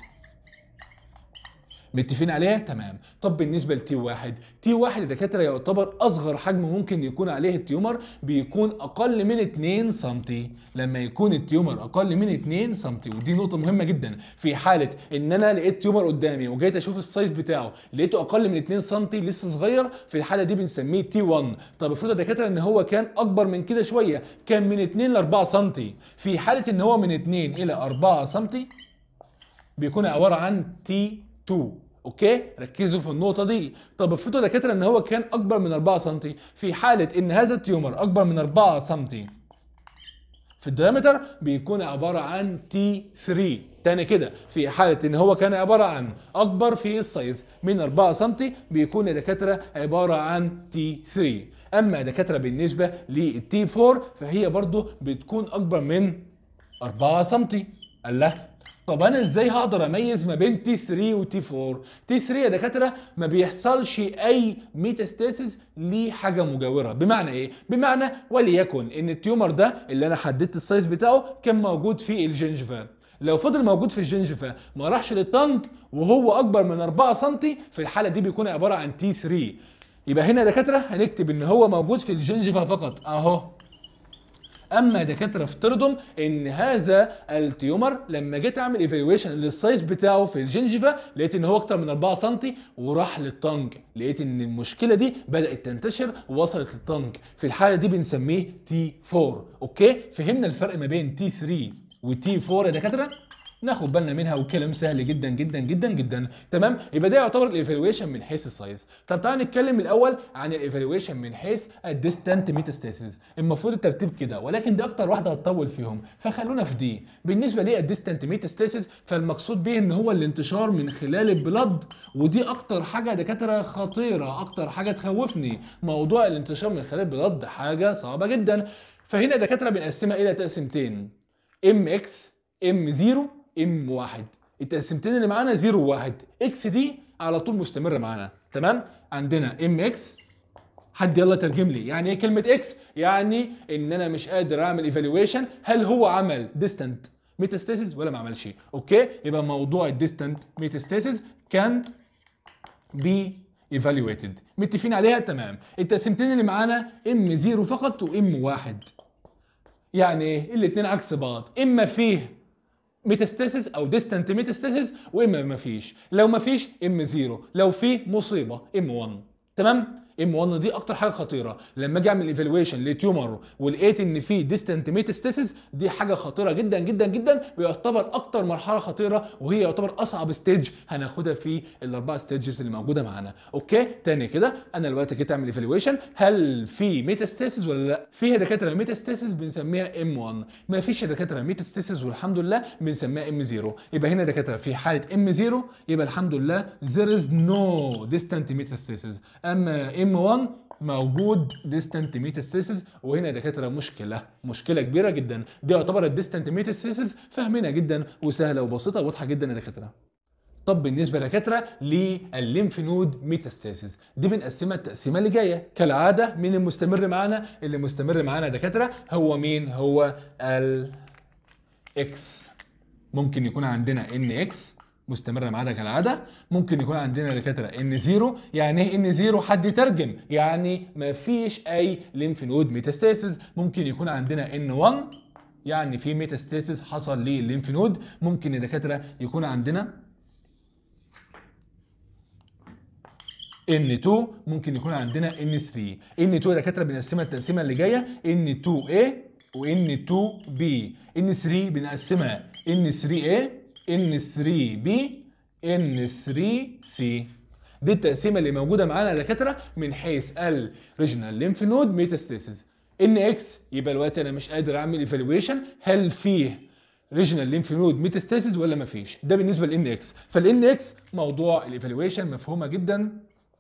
متفقين عليها تمام طب بالنسبه لتي واحد تي واحد يا دكاتره يعتبر اصغر حجم ممكن يكون عليه التيومر بيكون اقل من 2 سم لما يكون التيومر اقل من 2 سم ودي نقطه مهمه جدا في حاله ان انا لقيت تيومر قدامي وجيت اشوف السايز بتاعه لقيته اقل من 2 سم لسه صغير في الحاله دي بنسميه تي 1 طب افرض يا دكاتره ان هو كان اكبر من كده شويه كان من 2 ل 4 سم في حاله ان هو من 2 الى 4 سم بيكون عباره عن تي 2 اوكي ركزوا في النقطه دي طب افرضوا يا دكاتره ان هو كان اكبر من 4 سم في حاله ان هذا التيومر اكبر من 4 سم في الديامتر بيكون عباره عن تي 3 تاني كده في حاله ان هو كان عباره عن اكبر في السايز من 4 سم بيكون يا دكاتره عباره عن تي 3 اما يا دكاتره بالنسبه للتي 4 فهي برضو بتكون اكبر من 4 سم الله طب انا ازاي هقدر اميز ما بين تي 3 وتي 4 تي 3 يا دكاتره ما بيحصلش اي ميتاستاسيس لحاجه مجاوره بمعنى ايه بمعنى وليكن ان التيومر ده اللي انا حددت السايز بتاعه كان موجود في الجنجفا لو فضل موجود في الجنجفا ما راحش للطنج وهو اكبر من 4 سم في الحاله دي بيكون عباره عن تي 3 يبقى هنا يا دكاتره هنكتب ان هو موجود في الجنجفا فقط اهو اما دكاتره افترضوا ان هذا التيومر لما جيت اعمل ايفالويشن للسايز بتاعه في الجنجفا لقيت ان هو اكتر من 4 سم وراح للطنج لقيت ان المشكله دي بدات تنتشر ووصلت للطنج في الحاله دي بنسميه تي 4 اوكي فهمنا الفرق ما بين تي 3 وتي 4 يا دكاتره ناخد بالنا منها وكلام سهل جدا جدا جدا جدا تمام يبقى ده يعتبر الايفالويشن من حيث السايز طب تعالى نتكلم الاول عن الايفالويشن من حيث الديستانت ميتاستاسيس المفروض الترتيب كده ولكن دي اكتر واحده هتطول فيهم فخلونا في دي بالنسبه للديستانت ميتاستاسيس فالمقصود به ان هو الانتشار من خلال البلد ودي اكتر حاجه دكاتره خطيره اكتر حاجه تخوفني موضوع الانتشار من خلال البلد حاجه صعبه جدا فهنا دكاتره بنقسمها الى تقسيمتين ام اكس ام 0 ام 1 التقسيمتين اللي معانا 0 و1 اكس دي على طول مستمره معانا تمام عندنا ام اكس حد يلا ترجم لي يعني ايه كلمه اكس يعني ان انا مش قادر اعمل ايفالويشن هل هو عمل ديستنت ميتاستاسيس ولا ما عملش اوكي يبقى موضوع الديستنت ميتاستاسيس كانت بي ايفالويتد متفقين عليها تمام التقسيمتين اللي معانا ام 0 فقط وام 1 يعني ايه الاثنين عكس بعض اما فيه ميتاستاسيس او ديستانت ميتاستاسيس واما ما فيش لو ما فيش ام 0 لو في مصيبه ام 1 تمام ام 1 دي اكتر حاجه خطيره لما اجي اعمل ايفالويشن لتيومر ولقيت ان في ديستانت ميتاستاسيس دي حاجه خطيره جدا جدا جدا ويعتبر اكتر مرحله خطيره وهي يعتبر اصعب ستيج هناخدها في الاربع ستيجز اللي موجوده معانا اوكي تاني كده انا دلوقتي جيت اعمل ايفالويشن هل في ميتاستاسيس ولا لا فيها دكاتره ميتاستاسيس بنسميها ام 1 ما فيش دكاتره ميتاستاسيس والحمد لله بنسميها ام 0 يبقى هنا دكاتره في حاله ام 0 يبقى الحمد لله there is no distant metastasis اما ام 1 موجود ديستانت ميتاستاسيس وهنا يا دكاتره مشكله مشكله كبيره جدا دي يعتبر الديستانت ميتاستاسيس فاهمينها جدا وسهله وبسيطه وواضحه جدا يا دكاتره طب بالنسبه لدكاتره للليمف نود ميتاستاسيس دي بنقسمها التقسيمه اللي جايه كالعاده مين المستمر معانا اللي مستمر معانا يا دكاتره هو مين هو ال اكس ممكن يكون عندنا ان اكس مستمرة معانا كالعادة ممكن يكون عندنا دكاترة ان زيرو يعني ايه ان زيرو حد يترجم يعني ما فيش اي ليمف نود ميتاستاسيس ممكن يكون عندنا ان 1 يعني في ميتاستاسيس حصل للليمف نود ممكن يا دكاترة يكون عندنا N2 ممكن يكون عندنا N3 N2 يا دكاتره بنقسمها التقسيمه اللي جايه N2A و N2B N3 بنقسمها N3A N3B N3C دي التقسيمه اللي موجوده معانا يا دكاتره من حيث الريجنال ليمف نود ميتاستاسيس ان اكس يبقى دلوقتي انا مش قادر اعمل ايفالويشن هل فيه ريجنال ليمف نود ميتاستاسيس ولا ما فيش ده بالنسبه للان اكس فالان اكس موضوع الايفالويشن مفهومه جدا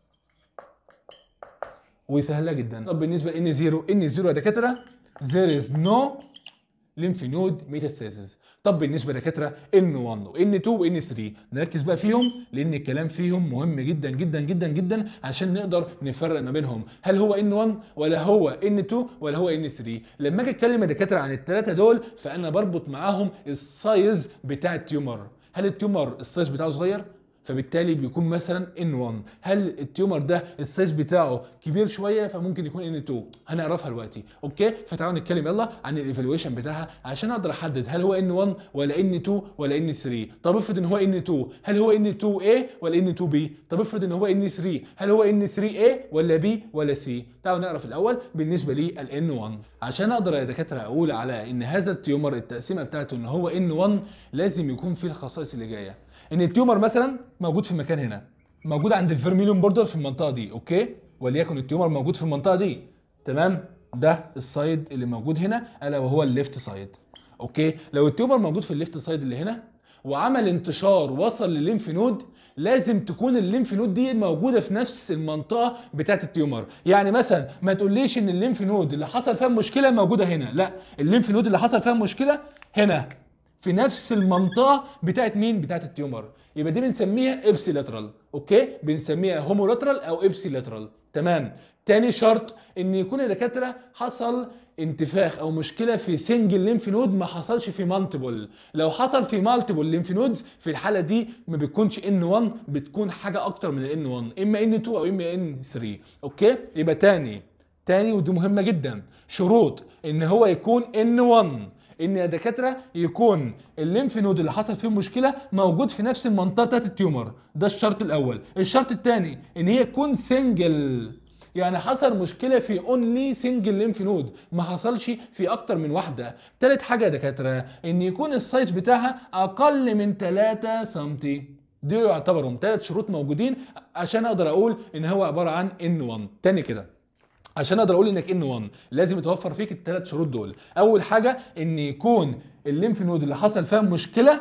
وسهله جدا طب بالنسبه لان 0 ان 0 يا دكاتره there is no lymph node metastasis طب بالنسبه لدكاتره ان 1 وان 2 وان 3 نركز بقى فيهم لان الكلام فيهم مهم جدا جدا جدا جدا عشان نقدر نفرق ما بينهم هل هو ان 1 ولا هو ان 2 ولا هو ان 3 لما اجي اتكلم يا دكاتره عن الثلاثه دول فانا بربط معاهم السايز بتاع التيومر هل التيومر السايز بتاعه صغير فبالتالي بيكون مثلا ان 1 هل التيومر ده السايز بتاعه كبير شويه فممكن يكون ان 2 هنعرفها دلوقتي اوكي فتعالوا نتكلم يلا عن الايفالويشن بتاعها عشان اقدر احدد هل هو ان 1 ولا ان 2 ولا ان 3 طب افرض ان هو ان 2 هل هو ان 2 a ولا ان 2 b طب افرض ان هو ان 3 هل هو ان 3 a ولا b ولا c تعالوا نعرف الاول بالنسبه للان 1 عشان اقدر يا دكاتره اقول على ان هذا التيومر التقسيمه بتاعته ان هو ان 1 لازم يكون فيه الخصائص اللي جايه ان التيومر مثلا موجود في مكان هنا موجود عند الفيرميليون بوردر في المنطقه دي اوكي وليكن التيومر موجود في المنطقه دي تمام ده السايد اللي موجود هنا الا وهو الليفت سايد اوكي لو التيومر موجود في الليفت سايد اللي هنا وعمل انتشار وصل للليمف نود لازم تكون الليمف نود دي موجوده في نفس المنطقه بتاعه التيومر يعني مثلا ما تقوليش ان الليمف نود اللي حصل فيها مشكله موجوده هنا لا الليمف نود اللي حصل فيها مشكله هنا في نفس المنطقه بتاعت مين بتاعت التيومر يبقى دي بنسميها ابسي لاترال اوكي بنسميها هومولاترال او ابسي لاترال تمام تاني شرط ان يكون الدكاتره حصل انتفاخ او مشكله في سنجل ليمف نود ما حصلش في مالتيبل لو حصل في مالتيبل ليمف نودز في الحاله دي ما بتكونش ان 1 بتكون حاجه اكتر من الان 1 اما ان 2 او اما ان 3 اوكي يبقى تاني تاني ودي مهمه جدا شروط ان هو يكون ان 1 ان يا دكاتره يكون الليمف نود اللي حصل فيه مشكله موجود في نفس المنطقه بتاعت التيومر ده الشرط الاول الشرط الثاني ان هي تكون سنجل يعني حصل مشكله في اونلي سنجل ليمف نود ما حصلش في اكتر من واحده تالت حاجه يا دكاتره ان يكون السايز بتاعها اقل من 3 سم دول يعتبرهم ثلاث شروط موجودين عشان اقدر اقول ان هو عباره عن ان 1 تاني كده عشان اقدر اقول انك ان 1 لازم يتوفر فيك الثلاث شروط دول اول حاجه ان يكون الليمف نود اللي حصل فيها مشكله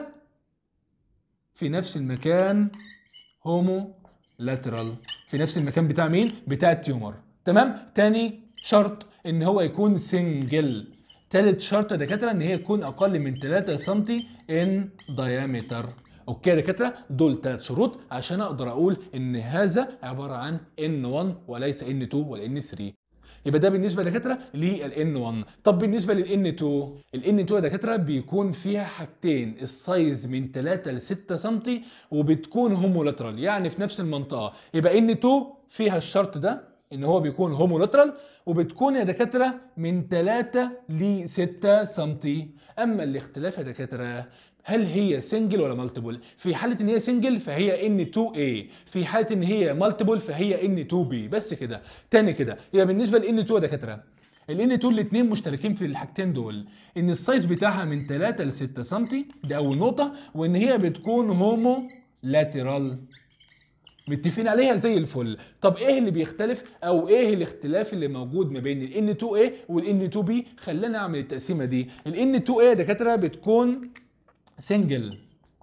في نفس المكان هومو لاترال في نفس المكان بتاع مين بتاع التيومر تمام تاني شرط ان هو يكون سنجل تالت شرط يا دكاتره ان هي تكون اقل من 3 سم ان diameter اوكي يا دكاتره دول ثلاث شروط عشان اقدر اقول ان هذا عباره عن N1 وليس N2 ولا N3 يبقى ده بالنسبه لدكاتره للان 1 طب بالنسبه للان 2 الان 2 يا دكاتره بيكون فيها حاجتين السايز من 3 ل 6 سم وبتكون هومولاترال يعني في نفس المنطقه يبقى ان 2 فيها الشرط ده ان هو بيكون هومولاترال وبتكون يا دكاتره من 3 ل 6 سم اما الاختلاف يا دكاتره هل هي سنجل ولا مالتيبل في حاله ان هي سنجل فهي ان 2 a في حاله ان هي مالتيبل فهي ان 2 b بس كده تاني كده يبقى بالنسبه لان 2 يا دكاتره الان 2 الاثنين مشتركين في الحاجتين دول ان السايز بتاعها من 3 ل 6 سم دي اول نقطه وان هي بتكون هومو لاترال متفقين عليها زي الفل طب ايه اللي بيختلف او ايه الاختلاف اللي موجود ما بين ال N2A وال N2B خلينا اعمل التقسيمه دي ال N2A يا دكاتره بتكون سنجل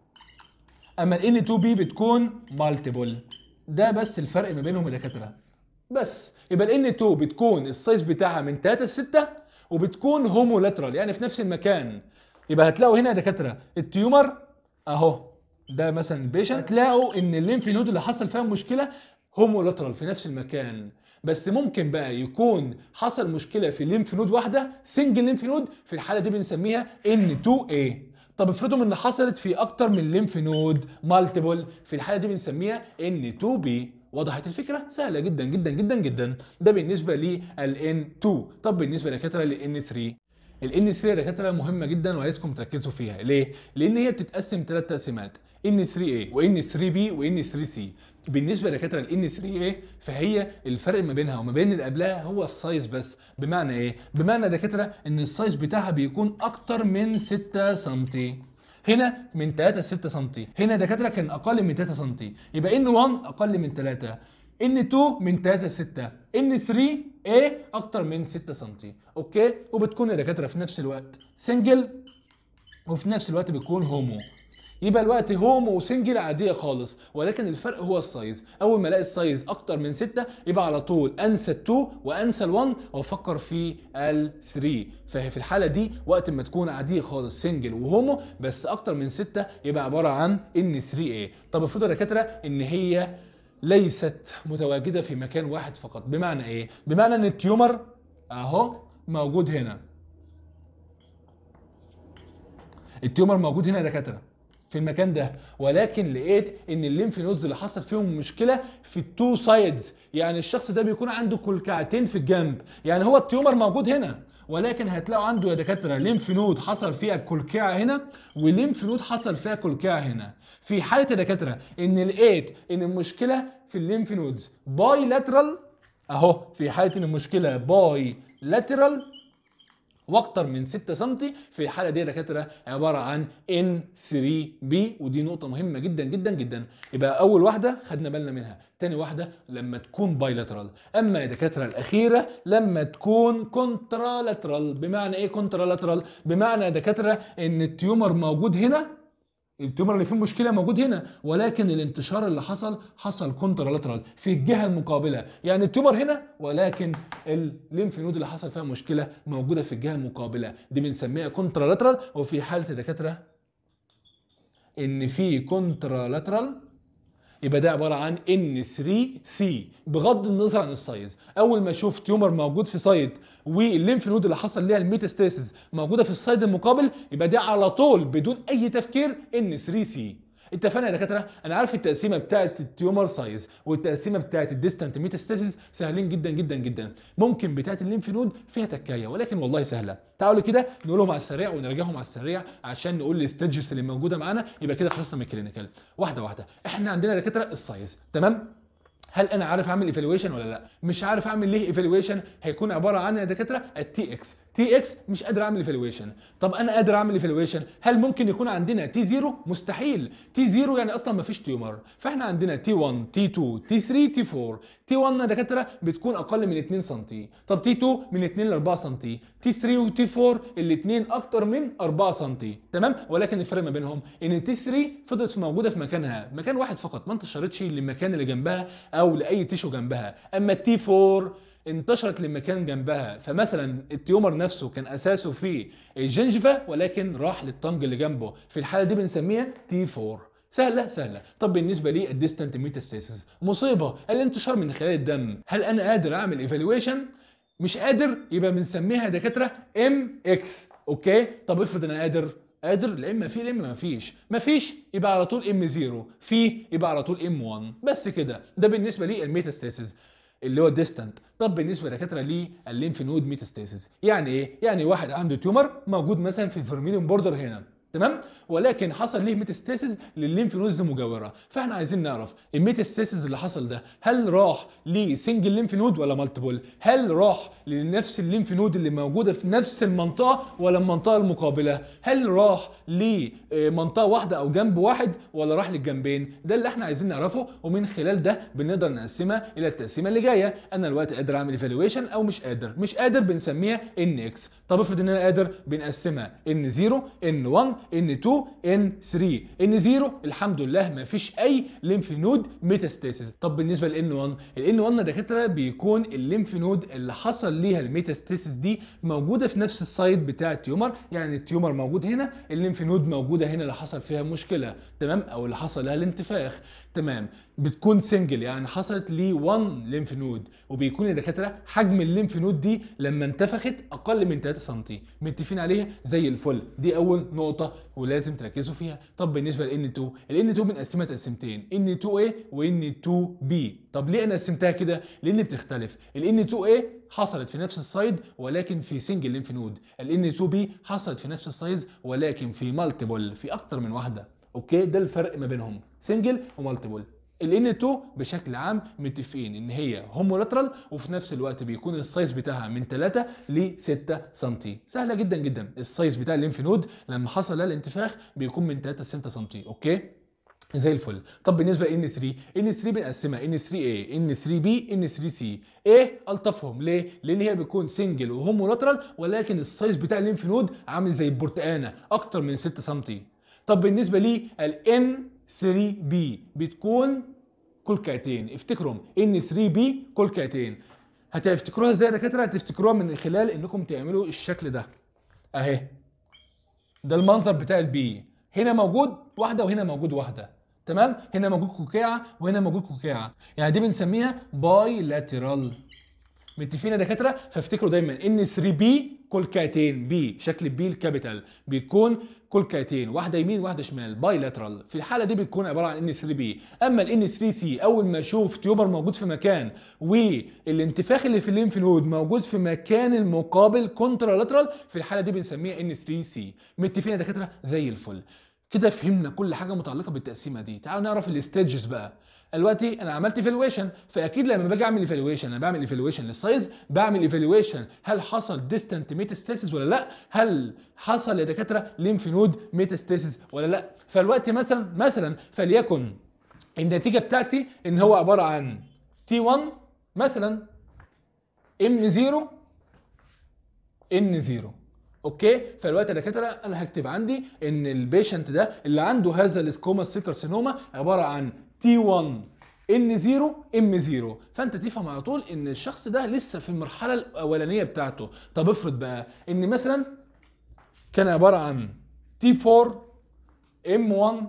اما ال N2B بتكون مالتيبل ده بس الفرق ما بينهم يا دكاتره بس يبقى ال N2 بتكون السايز بتاعها من 3 ل 6 وبتكون هومولاترال يعني في نفس المكان يبقى هتلاقوا هنا يا دكاتره التيومر اهو ده مثلا البيشنت هتلاقوا ان الليمف نود اللي حصل فيها مشكله هومولاترال في نفس المكان بس ممكن بقى يكون حصل مشكله في ليمف نود واحده سنجل ليمف نود في الحاله دي بنسميها N2A طب افرضوا ان حصلت في اكتر من ليمف نود مالتيبل في الحاله دي بنسميها N2B وضحت الفكره سهله جدا جدا جدا جدا ده بالنسبه لل N2 طب بالنسبه لدكاتره لل N3 ال N3 يا دكاتره مهمه جدا وعايزكم تركزوا فيها ليه لان هي بتتقسم ثلاث تقسيمات N3A و N3B و N3C بالنسبه لدكاتره ال N3A فهي الفرق ما بينها وما بين اللي قبلها هو السايز بس بمعنى ايه بمعنى دكاتره ان السايز بتاعها بيكون اكتر من 6 سم هنا من 3 ل 6 سم هنا دكاتره كان اقل من 3 سم يبقى N1 اقل من 3 N2 من 3 ل 6 N3A اكتر من 6 سم اوكي وبتكون الدكاتره في نفس الوقت سنجل وفي نفس الوقت بتكون هومو يبقى الوقت هومو وسنجل عاديه خالص ولكن الفرق هو السايز اول ما الاقي السايز اكتر من 6 يبقى على طول انسى ال 2 وانسى ال 1 وافكر في ال 3 فهي في الحاله دي وقت ما تكون عاديه خالص سنجل وهومو بس اكتر من 6 يبقى عباره عن ان 3 a طب افرض يا دكاتره ان هي ليست متواجده في مكان واحد فقط بمعنى ايه بمعنى ان التيومر اهو موجود هنا التيومر موجود هنا يا دكاتره في المكان ده ولكن لقيت ان الليمف نودز اللي حصل فيهم مشكله في التو سايدز يعني الشخص ده بيكون عنده كلكعتين في الجنب يعني هو التيومر موجود هنا ولكن هتلاقوا عنده يا دكاتره ليمف نود حصل فيها كلكعه هنا وليمف نود حصل فيها كلكعه هنا في حاله يا دكاتره ان لقيت ان المشكله في الليمف نودز باي لاترال اهو في حاله ان المشكله باي لاترال واكتر من 6 سم في الحاله دي يا دكاتره عباره عن N3B ودي نقطه مهمه جدا جدا جدا يبقى اول واحده خدنا بالنا منها تاني واحده لما تكون بايلاترال اما يا دكاتره الاخيره لما تكون كونترالاترال بمعنى ايه كونترالاترال بمعنى يا دكاتره ان التيومر موجود هنا التيومر اللي فيه مشكله موجود هنا ولكن الانتشار اللي حصل حصل كونترالاترال في الجهه المقابله يعني التيومر هنا ولكن الليمف نود اللي حصل فيها مشكله موجوده في الجهه المقابله دي بنسميها كونترالاترال وفي حاله الدكاتره ان في كونترالاترال يبقى ده عباره عن ان 3 سي بغض النظر عن السايز اول ما اشوف تيومر موجود في سايد والليمف نود اللي حصل ليها الميتاستاسيس موجوده في السايد المقابل يبقى ده على طول بدون اي تفكير ان 3 سي اتفقنا يا دكاتره انا عارف التقسيمه بتاعه التيومر سايز والتقسيمه بتاعه الديستانت ميتاستاسيس سهلين جدا جدا جدا ممكن بتاعه الليمف نود فيها تكايه ولكن والله سهله تعالوا كده نقولهم على السريع ونرجعهم على السريع عشان نقول الستيجز اللي موجوده معانا يبقى كده خلصنا من الكلينيكال واحده واحده احنا عندنا يا دكاتره السايز تمام هل انا عارف اعمل ايفالويشن ولا لا مش عارف اعمل ليه ايفالويشن هيكون عباره عن يا دكاتره التي اكس تي اكس مش قادر اعمل ايفالويشن طب انا قادر اعمل ايفالويشن هل ممكن يكون عندنا تي 0 مستحيل تي 0 يعني اصلا ما فيش تيومر فاحنا عندنا تي 1 تي 2 تي 3 تي 4 تي 1 يا دكاتره بتكون اقل من 2 سم طب تي 2 من 2 ل 4 سم تي 3 وتي 4 الاثنين اكتر من 4 سم تمام ولكن الفرق ما بينهم ان تي 3 فضلت موجوده في مكانها مكان واحد فقط ما انتشرتش للمكان اللي جنبها او لاي تيشو جنبها اما التي 4 انتشرت لمكان جنبها فمثلا التيومر نفسه كان اساسه في الجنجفه ولكن راح للطنج اللي جنبه في الحاله دي بنسميها تي 4 سهله سهله طب بالنسبه لي الديستانت ميتاستاسيس مصيبه الانتشار من خلال الدم هل انا قادر اعمل ايفالويشن مش قادر يبقى بنسميها دكاتره ام اكس اوكي طب افرض انا قادر قادر لا اما في لا اما ما فيش ما فيش يبقى على طول ام 0 في يبقى على طول ام 1 بس كده ده بالنسبه لي الميتاستاسيس اللي هو ديستانت طب بالنسبه لدكاتره للليمف نود ميتاستاسيس يعني ايه يعني واحد عنده تيومر موجود مثلا في الفيرميليون بوردر هنا تمام ولكن حصل ليه ميتاستاسيس للليمف نودز مجاوره فاحنا عايزين نعرف الميتاستاسيس اللي حصل ده هل راح لسنجل ليمف نود ولا مالتيبل هل راح لنفس الليمف نود اللي موجوده في نفس المنطقه ولا المنطقه المقابله هل راح لمنطقه واحده او جنب واحد ولا راح للجنبين ده اللي احنا عايزين نعرفه ومن خلال ده بنقدر نقسمها الى التقسيمه اللي جايه انا دلوقتي قادر اعمل ايفالويشن او مش قادر مش قادر بنسميها ان اكس طب افرض ان انا قادر بنقسمها ان 0 ان 1 ان 2 ان 3 ان 0 الحمد لله ما فيش اي ليمف نود ميتاستاسيس طب بالنسبه لان 1 الان 1 دكاتره بيكون الليمف نود اللي حصل ليها الميتاستاسيس دي موجوده في نفس السايد بتاع التيومر يعني التيومر موجود هنا الليمف نود موجوده هنا اللي حصل فيها مشكله تمام او اللي حصل لها الانتفاخ تمام بتكون سنجل يعني حصلت لي 1 ليمف نود وبيكون يا دكاتره حجم الليمف نود دي لما انتفخت اقل من 3 سم متفقين عليها زي الفل دي اول نقطه ولازم تركزوا فيها طب بالنسبه لان 2 الان 2 بنقسمها تقسيمتين ان 2 a وان 2 b طب ليه انا قسمتها كده لان بتختلف الان 2 a حصلت في نفس السايد ولكن في سنجل ليمف نود الان 2 b حصلت في نفس السايز ولكن في مالتيبل في اكتر من واحده اوكي ده الفرق ما بينهم سنجل ومالتيبل ال N2 بشكل عام متفقين ان هي هومولاترال وفي نفس الوقت بيكون السايز بتاعها من 3 ل 6 سم سهله جدا جدا السايز بتاع الليمف نود لما حصل لها الانتفاخ بيكون من 3 ل 6 سم اوكي زي الفل طب بالنسبه ل N3 N3 بنقسمها N3A N3B N3C ايه الطفهم ليه لان هي بتكون سنجل وهومولاترال ولكن السايز بتاع الليمف نود عامل زي البرتقانه اكتر من 6 سم طب بالنسبه لي ال N3B بتكون كلكعتين افتكروا N3B كلكعتين هتفتكروها ازاي يا دكاتره هتفتكروها من خلال انكم تعملوا الشكل ده اهي ده المنظر بتاع البي هنا موجود واحده وهنا موجود واحده تمام هنا موجود كوكيعه وهنا موجود كوكيعه يعني دي بنسميها باي لاترال متفقين يا دكاتره فافتكروا دايما ان 3 بي كلكعتين بي شكل بي الكابيتال بيكون كلكعتين واحده يمين واحده شمال باي لاترال في الحاله دي بتكون عباره عن ان 3 بي اما الان 3 سي اول ما اشوف تيوبر موجود في مكان والانتفاخ اللي في الليمف نود موجود في مكان المقابل كونترا لاترال في الحاله دي بنسميها ان 3 سي متفقين يا دكاتره زي الفل كده فهمنا كل حاجه متعلقه بالتقسيمه دي تعالوا نعرف الستيجز بقى دلوقتي انا عملت ايفالويشن فاكيد لما باجي اعمل ايفالويشن انا بعمل ايفالويشن للسايز بعمل ايفالويشن هل حصل ديستانت ميتاستاسيس ولا لا هل حصل يا دكاتره ليمف نود ميتاستاسيس ولا لا فالوقت مثلا مثلا فليكن النتيجه بتاعتي ان هو عباره عن تي 1 مثلا ام 0 ان 0 اوكي فالوقت يا دكاتره انا هكتب عندي ان البيشنت ده اللي عنده هذا السكوما سيكر سينوما عباره عن تي 1 ان 0 ام 0 فانت تفهم على طول ان الشخص ده لسه في المرحله الاولانيه بتاعته طب افرض بقى ان مثلا كان عباره عن تي 4 ام 1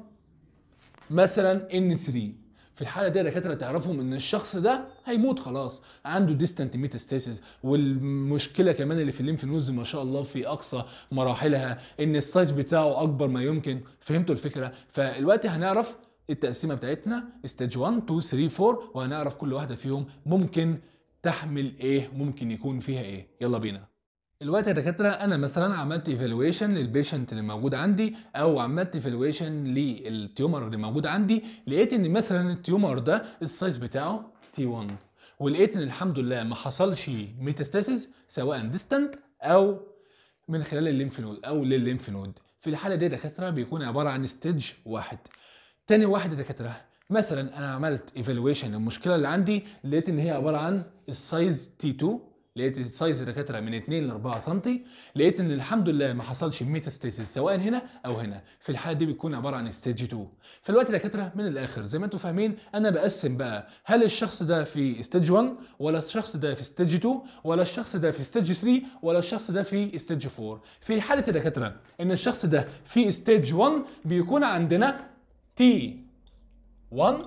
مثلا ان 3 في الحاله دي يا دكاتره تعرفهم ان الشخص ده هيموت خلاص عنده ديستانت ميتاستاسيس والمشكله كمان اللي في الليمف نودز ما شاء الله في اقصى مراحلها ان السايز بتاعه اكبر ما يمكن فهمتوا الفكره فالوقت هنعرف التقسيمه بتاعتنا ستيج 1 2 3 4 وهنعرف كل واحده فيهم ممكن تحمل ايه ممكن يكون فيها ايه يلا بينا الوقت يا دكاتره انا مثلا عملت ايفالويشن للبيشنت اللي موجود عندي او عملت ايفالويشن للتيومر اللي موجود عندي لقيت ان مثلا التيومر ده السايز بتاعه تي 1 ولقيت ان الحمد لله ما حصلش ميتاستاسيس سواء ديستانت او من خلال الليمف نود او للليمف نود في الحاله دي دكاتره بيكون عباره عن ستيج واحد تاني واحد يا دكاتره مثلا انا عملت ايفالويشن المشكله اللي عندي لقيت ان هي عباره عن السايز تي 2 لقيت السايز دكاتره من 2 ل 4 سم لقيت ان الحمد لله ما حصلش ميتاستاسيس سواء هنا او هنا في الحاله دي بتكون عباره عن ستيج 2 فالوقت دكاتره من الاخر زي ما انتم فاهمين انا بقسم بقى هل الشخص ده في ستيج 1 ولا الشخص ده في ستيج 2 ولا الشخص ده في ستيج 3 ولا الشخص ده في ستيج 4 في حاله دكاتره ان الشخص ده في ستيج 1 بيكون عندنا تي 1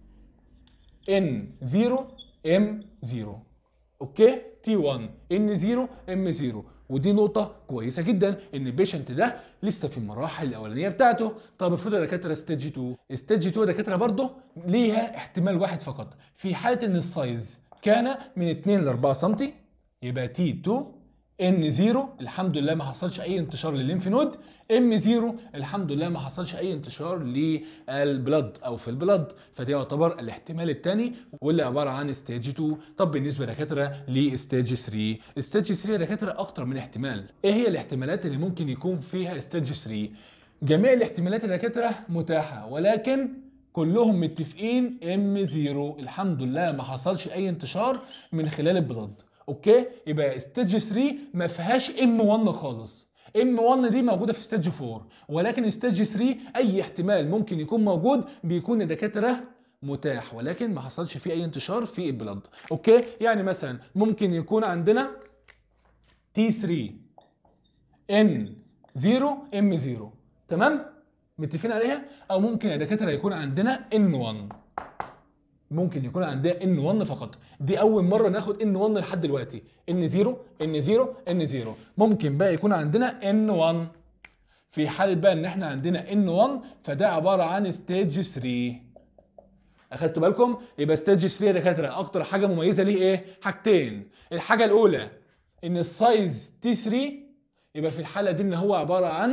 ان 0 ام 0 اوكي تي 1 ان 0 ام 0 ودي نقطة كويسة جدا ان البيشنت ده لسه في المراحل الأولانية بتاعته، طب افرض يا دكاترة ستيج 2، ستيج 2 يا دكاترة برضه ليها احتمال واحد فقط، في حالة ان السايز كان من 2 ل 4 سم يبقى تي 2 ان 0 الحمد لله ما حصلش اي انتشار للليمف نود ام 0 الحمد لله ما حصلش اي انتشار للبلد او في البلد فدي يعتبر الاحتمال الثاني واللي عباره عن ستيج 2 طب بالنسبه لدكاتره لستيج 3 ستيج 3 يا دكاتره اكتر من احتمال ايه هي الاحتمالات اللي ممكن يكون فيها ستيج 3 جميع الاحتمالات يا دكاتره متاحه ولكن كلهم متفقين ام 0 الحمد لله ما حصلش اي انتشار من خلال البلد اوكي يبقى ستيج 3 ما فيهاش ام 1 خالص ام 1 دي موجوده في ستيج 4 ولكن ستيج 3 اي احتمال ممكن يكون موجود بيكون الدكاتره متاح ولكن ما حصلش فيه اي انتشار في البلد اوكي يعني مثلا ممكن يكون عندنا تي 3 ان 0 ام 0 تمام متفقين عليها او ممكن يا دكاتره يكون عندنا ان 1 ممكن يكون عندها ان 1 فقط دي اول مره ناخد ان 1 لحد دلوقتي ان 0 ان 0 ان 0 ممكن بقى يكون عندنا ان 1 في حاله بقى ان احنا عندنا ان 1 فده عباره عن ستيج 3 اخدتوا بالكم يبقى ستيج 3 يا دكاتره اكتر حاجه مميزه ليه ايه حاجتين الحاجه الاولى ان السايز تي 3 يبقى في الحاله دي ان هو عباره عن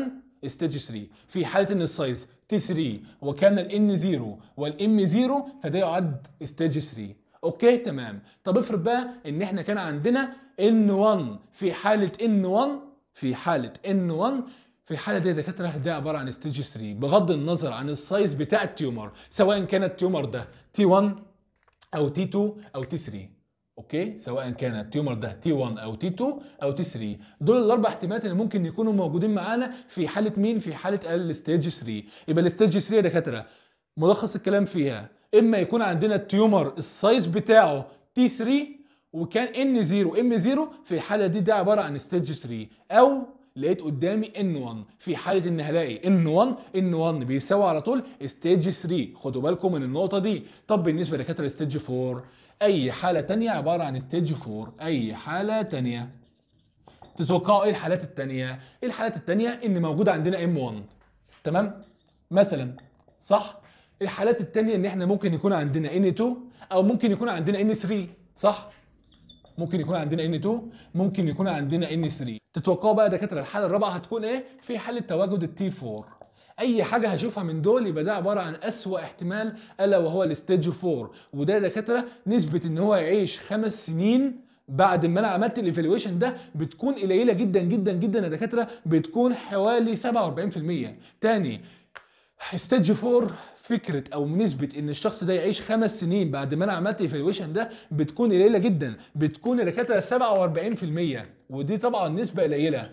ستيج 3 في حاله ان السايز تي 3 وكان الان 0 والام 0 فده يعد ستيج 3 اوكي تمام طب افرض بقى ان احنا كان عندنا ان 1 في حاله ان 1 في حاله ان 1 في الحاله دي يا دكاتره ده عباره عن ستيج 3 بغض النظر عن السايز بتاع التيومر سواء كان التيومر ده تي 1 او تي 2 او تي 3 اوكي سواء كان التيومر ده تي 1 او تي 2 او تي 3 دول الاربع احتمالات اللي ممكن يكونوا موجودين معانا في حاله مين في حاله الستيج 3 يبقى الستيج 3 يا دكاتره ملخص الكلام فيها اما يكون عندنا التيومر السايز بتاعه تي 3 وكان ان 0 ام 0 في الحاله دي ده عباره عن ستيج 3 او لقيت قدامي ان 1 في حاله ان هلاقي ان 1 ان 1 بيساوي على طول ستيج 3 خدوا بالكم من النقطه دي طب بالنسبه لدكاتره ستيج 4 اي حاله تانية عباره عن ستيج 4 اي حاله تانية تتوقعوا ايه الحالات التانية ايه الحالات التانية ان موجوده عندنا ام 1 تمام مثلا صح الحالات التانية ان احنا ممكن يكون عندنا ان 2 او ممكن يكون عندنا ان 3 صح ممكن يكون عندنا ان 2 ممكن يكون عندنا ان 3 تتوقعوا بقى دكاتره الحاله الرابعه هتكون ايه في حاله تواجد التي 4 اي حاجه هشوفها من دول يبقى ده عباره عن اسوا احتمال الا وهو الستيج 4 وده دكاتره نسبه ان هو يعيش خمس سنين بعد ما انا عملت الايفالويشن ده بتكون قليله جدا جدا جدا يا دكاتره بتكون حوالي 47% تاني ستيج 4 فكره او نسبه ان الشخص ده يعيش خمس سنين بعد ما انا عملت ايفالويشن ده بتكون قليله جدا بتكون يا دكاتره 47% ودي طبعا نسبه قليله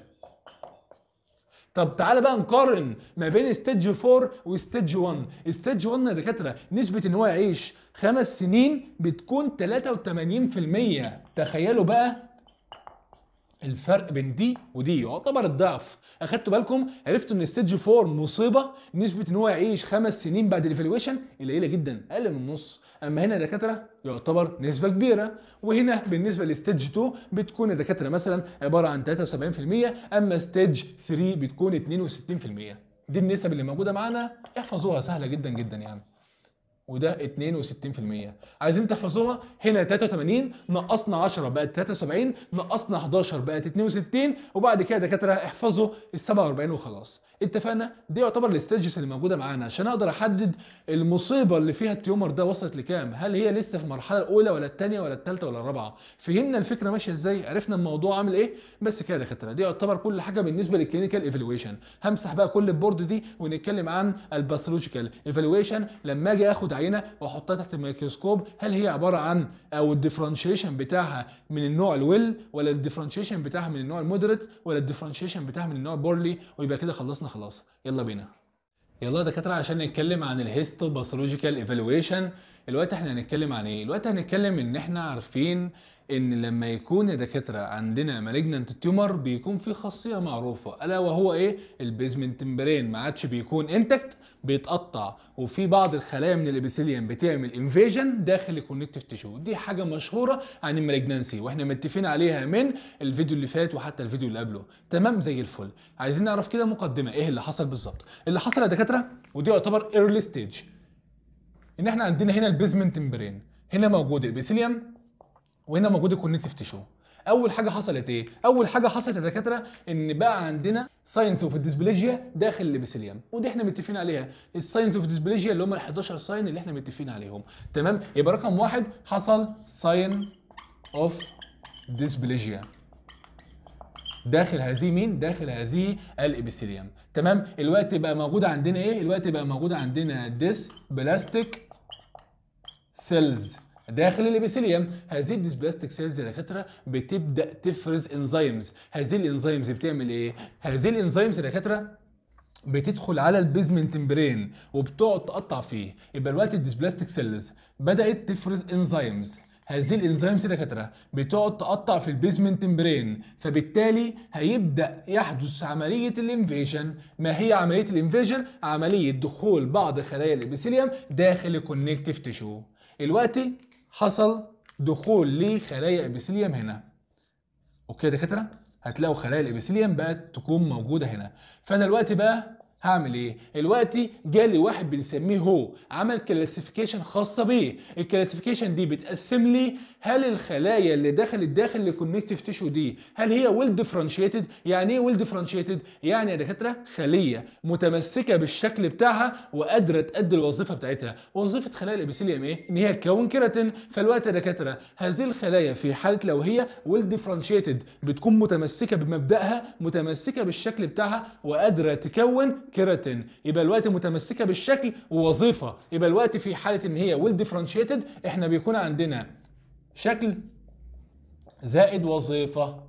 طب تعالى بقى نقارن ما بين ستيج 4 وستيج 1 ستيج 1 يا دكاتره نسبه ان هو يعيش خمس سنين بتكون 83% تخيلوا بقى الفرق بين دي ودي يعتبر الضعف اخدتوا بالكم عرفتوا ان ستيج 4 مصيبه نسبه ان هو يعيش خمس سنين بعد الايفالويشن قليله جدا اقل من النص اما هنا دكاتره يعتبر نسبه كبيره وهنا بالنسبه لستيج 2 بتكون الدكاتره مثلا عباره عن 73% اما ستيج 3 بتكون 62% دي النسب اللي موجوده معانا احفظوها سهله جدا جدا يعني وده 62% عايزين تحفظوها هنا 83 نقصنا 10 بقت 73 نقصنا 11 بقت 62 وبعد كده دكاتره احفظوا ال 47 وخلاص اتفقنا دي يعتبر الستيجز اللي موجوده معانا عشان اقدر احدد المصيبه اللي فيها التيومر ده وصلت لكام هل هي لسه في المرحله الاولى ولا الثانيه ولا الثالثه ولا الرابعه فهمنا الفكره ماشيه ازاي عرفنا الموضوع عامل ايه بس كده يا دكاتره دي يعتبر كل حاجه بالنسبه للكلينيكال ايفالويشن همسح بقى كل البورد دي ونتكلم عن الباثولوجيكال ايفالويشن لما اجي اخد عينه واحطها تحت الميكروسكوب هل هي عباره عن او الديفرنشيشن بتاعها من النوع الويل ولا الديفرنشيشن بتاعها من النوع المودريت ولا الديفرنشيشن بتاعها من النوع بورلي ويبقى كده خلصنا خلاص يلا بينا يلا يا دكاتره عشان نتكلم عن الهيستو باثولوجيكال ايفالويشن الوقت احنا هنتكلم عن ايه الوقت هنتكلم ان احنا عارفين ان لما يكون يا دكاتره عندنا مالجنانت تيومر بيكون في خاصيه معروفه الا وهو ايه البيزمنت ممبرين ما عادش بيكون انتكت بيتقطع وفي بعض الخلايا من الابيثيليوم بتعمل انفيجن داخل الكونكتيف تيشو دي حاجه مشهوره عن المالجنانسي واحنا متفقين عليها من الفيديو اللي فات وحتى الفيديو اللي قبله تمام زي الفل عايزين نعرف كده مقدمه ايه اللي حصل بالظبط اللي حصل يا دكاتره ودي يعتبر ايرلي ستيج ان احنا عندنا هنا البيزمنت ممبرين هنا موجود الابيثيليوم وهنا موجود الكونكتيف تيشو اول حاجه حصلت ايه اول حاجه حصلت يا دكاتره ان بقى عندنا ساينس اوف الديسبليجيا داخل الابيثيليوم ودي احنا متفقين عليها الساينس اوف الديسبليجيا اللي هم ال 11 ساين اللي احنا متفقين عليهم تمام يبقى رقم واحد حصل ساين اوف ديسبليجيا داخل هذه مين داخل هذه الابيثيليوم تمام الوقت بقى موجود عندنا ايه الوقت بقى موجود عندنا ديس بلاستيك سيلز داخل الابيثيليوم هذه الديسبلاستيك سيلز يا دكاتره بتبدا تفرز انزيمز هذه الانزيمز بتعمل ايه هذه الانزيمز يا دكاتره بتدخل على البيزمنت ممبرين وبتقعد تقطع فيه يبقى دلوقتي الديسبلاستيك سيلز بدات تفرز انزيمز هذه الانزيمز يا دكاتره بتقعد تقطع في البيزمنت ممبرين فبالتالي هيبدا يحدث عمليه الانفيجن ما هي عمليه الانفيجن عمليه دخول بعض خلايا الابيثيليوم داخل الكونكتيف تيشو الوقت حصل دخول لخلايا ابيثيليوم هنا اوكي يا دكاتره هتلاقوا خلايا الابيثيليوم بقت تكون موجوده هنا فانا دلوقتي بقى هعمل ايه دلوقتي جالي واحد بنسميه هو عمل كلاسيفيكيشن خاصه بيه الكلاسيفيكيشن دي بتقسم لي هل الخلايا اللي دخلت داخل الكونكتيف تيشو دي هل هي ويل ديفرنشيتد يعني ايه ويل ديفرنشيتد يعني يا دكاتره خليه متمسكه بالشكل بتاعها وقادره تأدي الوظيفه بتاعتها وظيفه خلايا الابيثيليوم ايه ان هي تكون كيراتين فالوقت يا دكاتره هذه الخلايا في حاله لو هي ويل ديفرنشيتد بتكون متمسكه بمبدأها متمسكه بالشكل بتاعها وقادره تكون كيراتين يبقى الوقت متمسكه بالشكل ووظيفه يبقى الوقت في حاله ان هي ويل ديفرنشيتد احنا بيكون عندنا شكل زائد وظيفه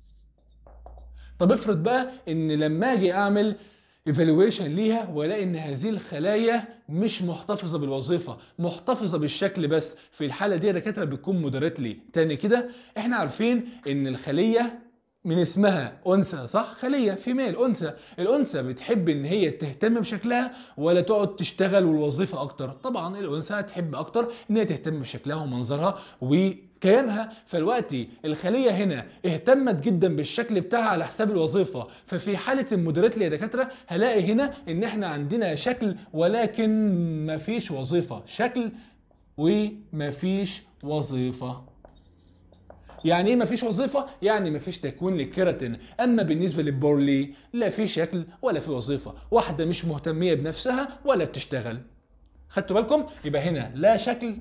طب افرض بقى ان لما اجي اعمل ايفالويشن ليها والاقي ان هذه الخلايا مش محتفظه بالوظيفه محتفظه بالشكل بس في الحاله دي الدكاتره بتكون مودريتلي تاني كده احنا عارفين ان الخليه من اسمها انثى صح خليه فيميل انثى الانثى بتحب ان هي تهتم بشكلها ولا تقعد تشتغل والوظيفه اكتر طبعا الانثى هتحب اكتر ان هي تهتم بشكلها ومنظرها وكيانها فالوقت الخليه هنا اهتمت جدا بالشكل بتاعها على حساب الوظيفه ففي حاله المودريتلي يا دكاتره هلاقي هنا ان احنا عندنا شكل ولكن مفيش وظيفه شكل ومفيش وظيفه يعني ايه مفيش وظيفه يعني مفيش تكوين للكيراتين اما بالنسبه للبورلي لا في شكل ولا في وظيفه واحده مش مهتميه بنفسها ولا بتشتغل خدتوا بالكم يبقى هنا لا شكل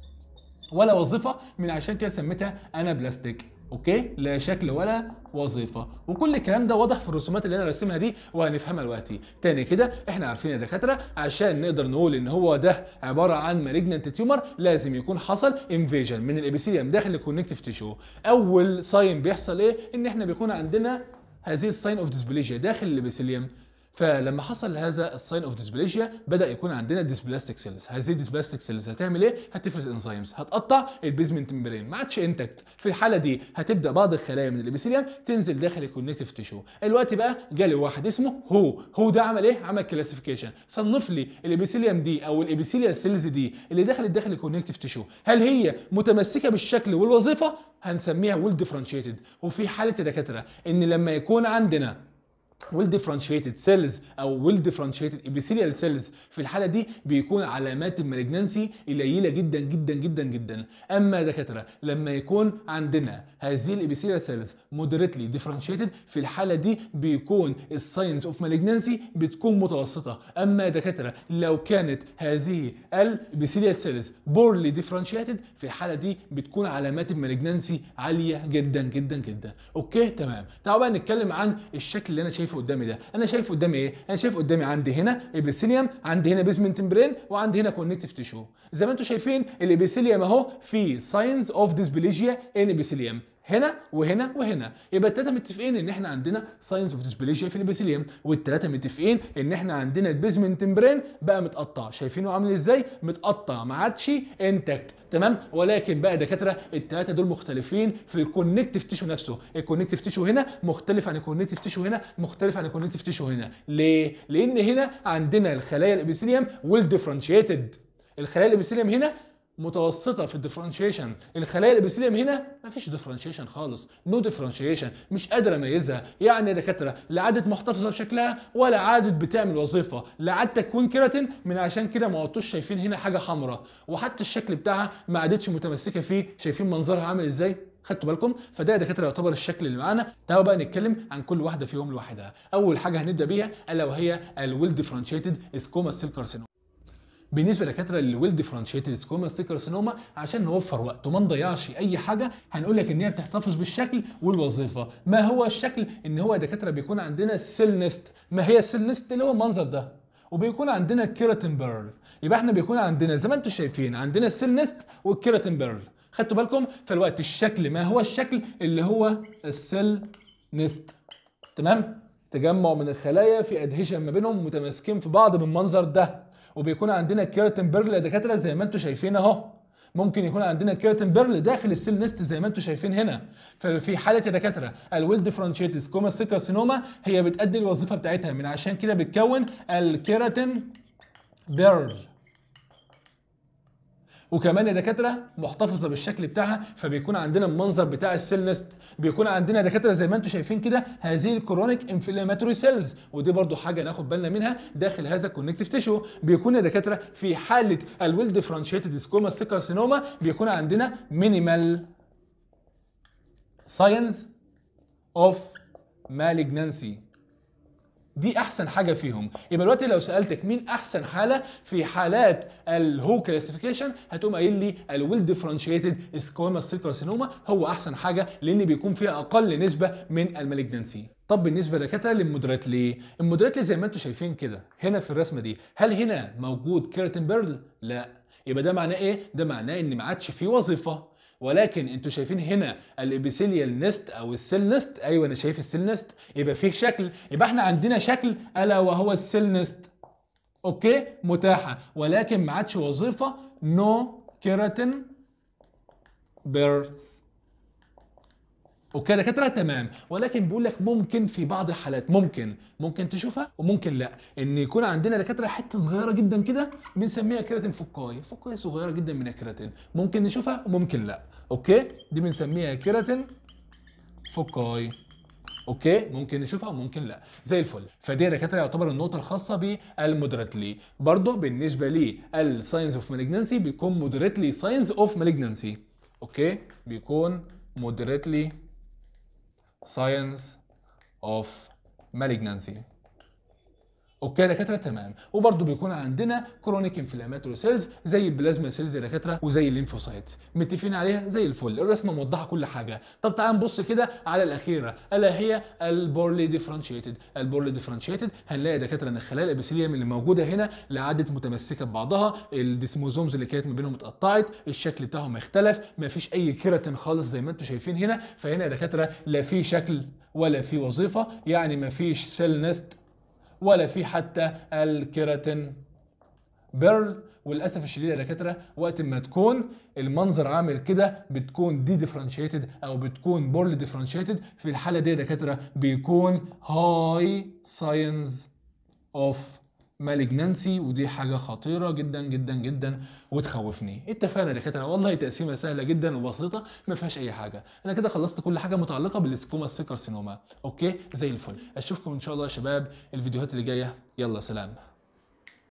ولا وظيفه من عشان كده سميتها انا بلاستيك اوكي لا شكل ولا وظيفه وكل الكلام ده واضح في الرسومات اللي انا راسمها دي وهنفهمها دلوقتي تاني كده احنا عارفين يا دكاتره عشان نقدر نقول ان هو ده عباره عن مالجننت تيومر لازم يكون حصل انفيجن من الابيثيليوم داخل الكونكتيف تيشو اول ساين بيحصل ايه ان احنا بيكون عندنا هذه الساين اوف ديسبليجيا داخل الابيثيليوم فلما حصل هذا الساين اوف ديسبليجيا بدا يكون عندنا ديسبلاستيك سيلز هذه الديسبلاستيك سيلز هتعمل ايه هتفرز انزيمز هتقطع البيزمنت ممبرين ما عادش انتكت في الحاله دي هتبدا بعض الخلايا من الابيثيليوم تنزل داخل الكونكتيف تيشو الوقت بقى جالي واحد اسمه هو هو ده عمل ايه عمل كلاسيفيكيشن صنف لي الابيثيليوم دي او الابيثيليال سيلز دي اللي دخلت داخل الكونكتيف تيشو هل هي متمسكه بالشكل والوظيفه هنسميها ويل ديفرنشيتد وفي حاله الدكاتره ان لما يكون عندنا ويل ديفرنشيتد سيلز او ويل ديفرنشيتد ابيثيليال سيلز في الحاله دي بيكون علامات المالجنسي قليله جدا جدا جدا جدا اما يا دكاتره لما يكون عندنا هذه الابيثيليال سيلز مودريتلي ديفرنشيتد في الحاله دي بيكون الساينز اوف مالجنسي بتكون متوسطه اما يا دكاتره لو كانت هذه الابيثيليال سيلز بورلي ديفرنشيتد في الحاله دي بتكون علامات المالجنسي عاليه جدا جدا جدا اوكي تمام تعالوا بقى نتكلم عن الشكل اللي انا شايفه قدامي ده انا شايف قدامي ايه انا شايف قدامي عندي هنا ابيثيليوم عندي هنا بيزمنت ممبرين وعندي هنا كونكتيف تيشو زي ما انتم شايفين الابيثيليوم اهو في ساينز اوف ديسبليجيا ان ابيثيليوم هنا وهنا وهنا يبقى التلاته متفقين ان احنا عندنا ساينز اوف ديسبليجيا في الابيثيليوم والتلاته متفقين ان احنا عندنا البيزمنت ممبرين بقى متقطع شايفينه عامل ازاي متقطع ما عادش انتكت تمام ولكن بقى دكاتره الثلاثه دول مختلفين في الكونكتيف تيشو نفسه الكونكتيف تيشو هنا مختلف عن الكونكتيف تيشو هنا مختلف عن الكونكتيف تيشو هنا ليه لان هنا عندنا الخلايا الابيثيليوم ويل ديفرنشيتد الخلايا الابيثيليوم هنا متوسطه في الديفرنشيشن الخلايا الابيثيليوم هنا مفيش ديفرنشيشن خالص نو ديفرنشيشن مش قادره اميزها يعني يا دكاتره لا عادت محتفظه بشكلها ولا عادت بتعمل وظيفه لا عاد تكوين كيراتين من عشان كده ما عدتوش شايفين هنا حاجه حمراء وحتى الشكل بتاعها ما عادتش متمسكه فيه شايفين منظرها عامل ازاي خدتوا بالكم فده يا دكاتره يعتبر الشكل اللي معانا تعالوا بقى نتكلم عن كل واحده فيهم لوحدها اول حاجه هنبدا بيها الا وهي الويل ديفرنشيتد سكوما سيل كارسينوما بالنسبه لدكاتره للويل ديفرنشيتد سكوما سيل كارسينوما عشان نوفر وقت وما نضيعش اي حاجه هنقول لك ان هي بتحتفظ بالشكل والوظيفه ما هو الشكل ان هو يا دكاتره بيكون عندنا سيل نست ما هي السيل نست اللي هو المنظر ده وبيكون عندنا كيراتين بيرل يبقى احنا بيكون عندنا زي ما انتم شايفين عندنا السيل نست والكيراتين بيرل خدتوا بالكم فالوقت الشكل ما هو الشكل اللي هو السيل نست تمام تجمع من الخلايا في ادهيشن ما بينهم متماسكين في بعض بالمنظر ده وبيكون عندنا كيراتين بيرل يا دكاتره زي ما انتم شايفين اهو ممكن يكون عندنا كيراتين بيرل داخل السيل نست زي ما انتم شايفين هنا ففي حاله يا دكاتره الويل ديفرنشيتد سكوما سيكارسينوما هي بتأدي الوظيفه بتاعتها من عشان كده بتكون الكيراتين بيرل وكمان يا دكاتره محتفظه بالشكل بتاعها فبيكون عندنا المنظر بتاع السيل نست بيكون عندنا دكاتره زي ما انتم شايفين كده هذه الكرونيك انفلاماتوري سيلز ودي برضو حاجه ناخد بالنا منها داخل هذا الكونكتيف تيشو بيكون يا دكاتره في حاله الويل ديفرنشيتد سكوما سيكارسينوما بيكون عندنا مينيمال ساينز اوف مالجنانسي دي احسن حاجه فيهم يبقى دلوقتي لو سالتك مين احسن حاله في حالات الهو كلاسيفيكيشن هتقوم قايل لي الويل ديفرنشيتد سكوما سيكارسينوما هو احسن حاجه لان بيكون فيها اقل نسبه من المالجنانسي طب بالنسبه لدكاتره للمودرات ليه المودرات زي ما انتم شايفين كده هنا في الرسمه دي هل هنا موجود كيراتين بيرل لا يبقى ده معناه ايه ده معناه ان ما عادش فيه وظيفه ولكن انتوا شايفين هنا الابيثيليال نست او السيل نست ايوه انا شايف السيل نست يبقى فيه شكل يبقى احنا عندنا شكل الا وهو السيل نست اوكي متاحه ولكن ما عادش وظيفه نو كيراتين بيرز اوكي دكاتره تمام ولكن بيقول لك ممكن في بعض الحالات ممكن ممكن تشوفها وممكن لا ان يكون عندنا دكاتره حته صغيره جدا كده بنسميها كيراتين فوكاي فوكاي صغيره جدا من الكيراتين ممكن نشوفها وممكن لا اوكي دي بنسميها كيراتين فوكاي اوكي ممكن نشوفها وممكن لا زي الفل فدي يا دكاتره يعتبر النقطه الخاصه بالمودريتلي برضه بالنسبه لي الساينز اوف مالجنسي بيكون مودريتلي ساينز اوف مالجنسي اوكي بيكون moderately science of malignancy اوكي يا دكاتره تمام وبرده بيكون عندنا كرونيك انفلاماتوري سيلز زي البلازما سيلز يا دكاتره وزي الليمفوسايتس متفقين عليها زي الفل الرسمه موضحه كل حاجه طب تعال نبص كده على الاخيره الا هي البورلي ديفرنشيتد البورلي ديفرنشيتد هنلاقي يا دكاتره ان الخلايا الابيثيليوم اللي موجوده هنا لا عادت متمسكه ببعضها الديسموزومز اللي كانت ما بينهم اتقطعت الشكل بتاعهم اختلف ما فيش اي كيراتين خالص زي ما انتم شايفين هنا فهنا يا دكاتره لا في شكل ولا في وظيفه يعني ما فيش سيل نست ولا في حتى الكيراتين بيرل وللاسف الشديد يا دكاتره وقت ما تكون المنظر عامل كده بتكون دي ديفرنشيتد او بتكون بورل ديفرنشيتد في الحاله دي يا دكاتره بيكون هاي ساينز اوف مالجنانسي ودي حاجه خطيره جدا جدا جدا وتخوفني اتفقنا يا دكاتره والله تقسيمه سهله جدا وبسيطه ما فيهاش اي حاجه انا كده خلصت كل حاجه متعلقه بالسكوما سيكارسينوما اوكي زي الفل اشوفكم ان شاء الله يا شباب الفيديوهات اللي جايه يلا سلام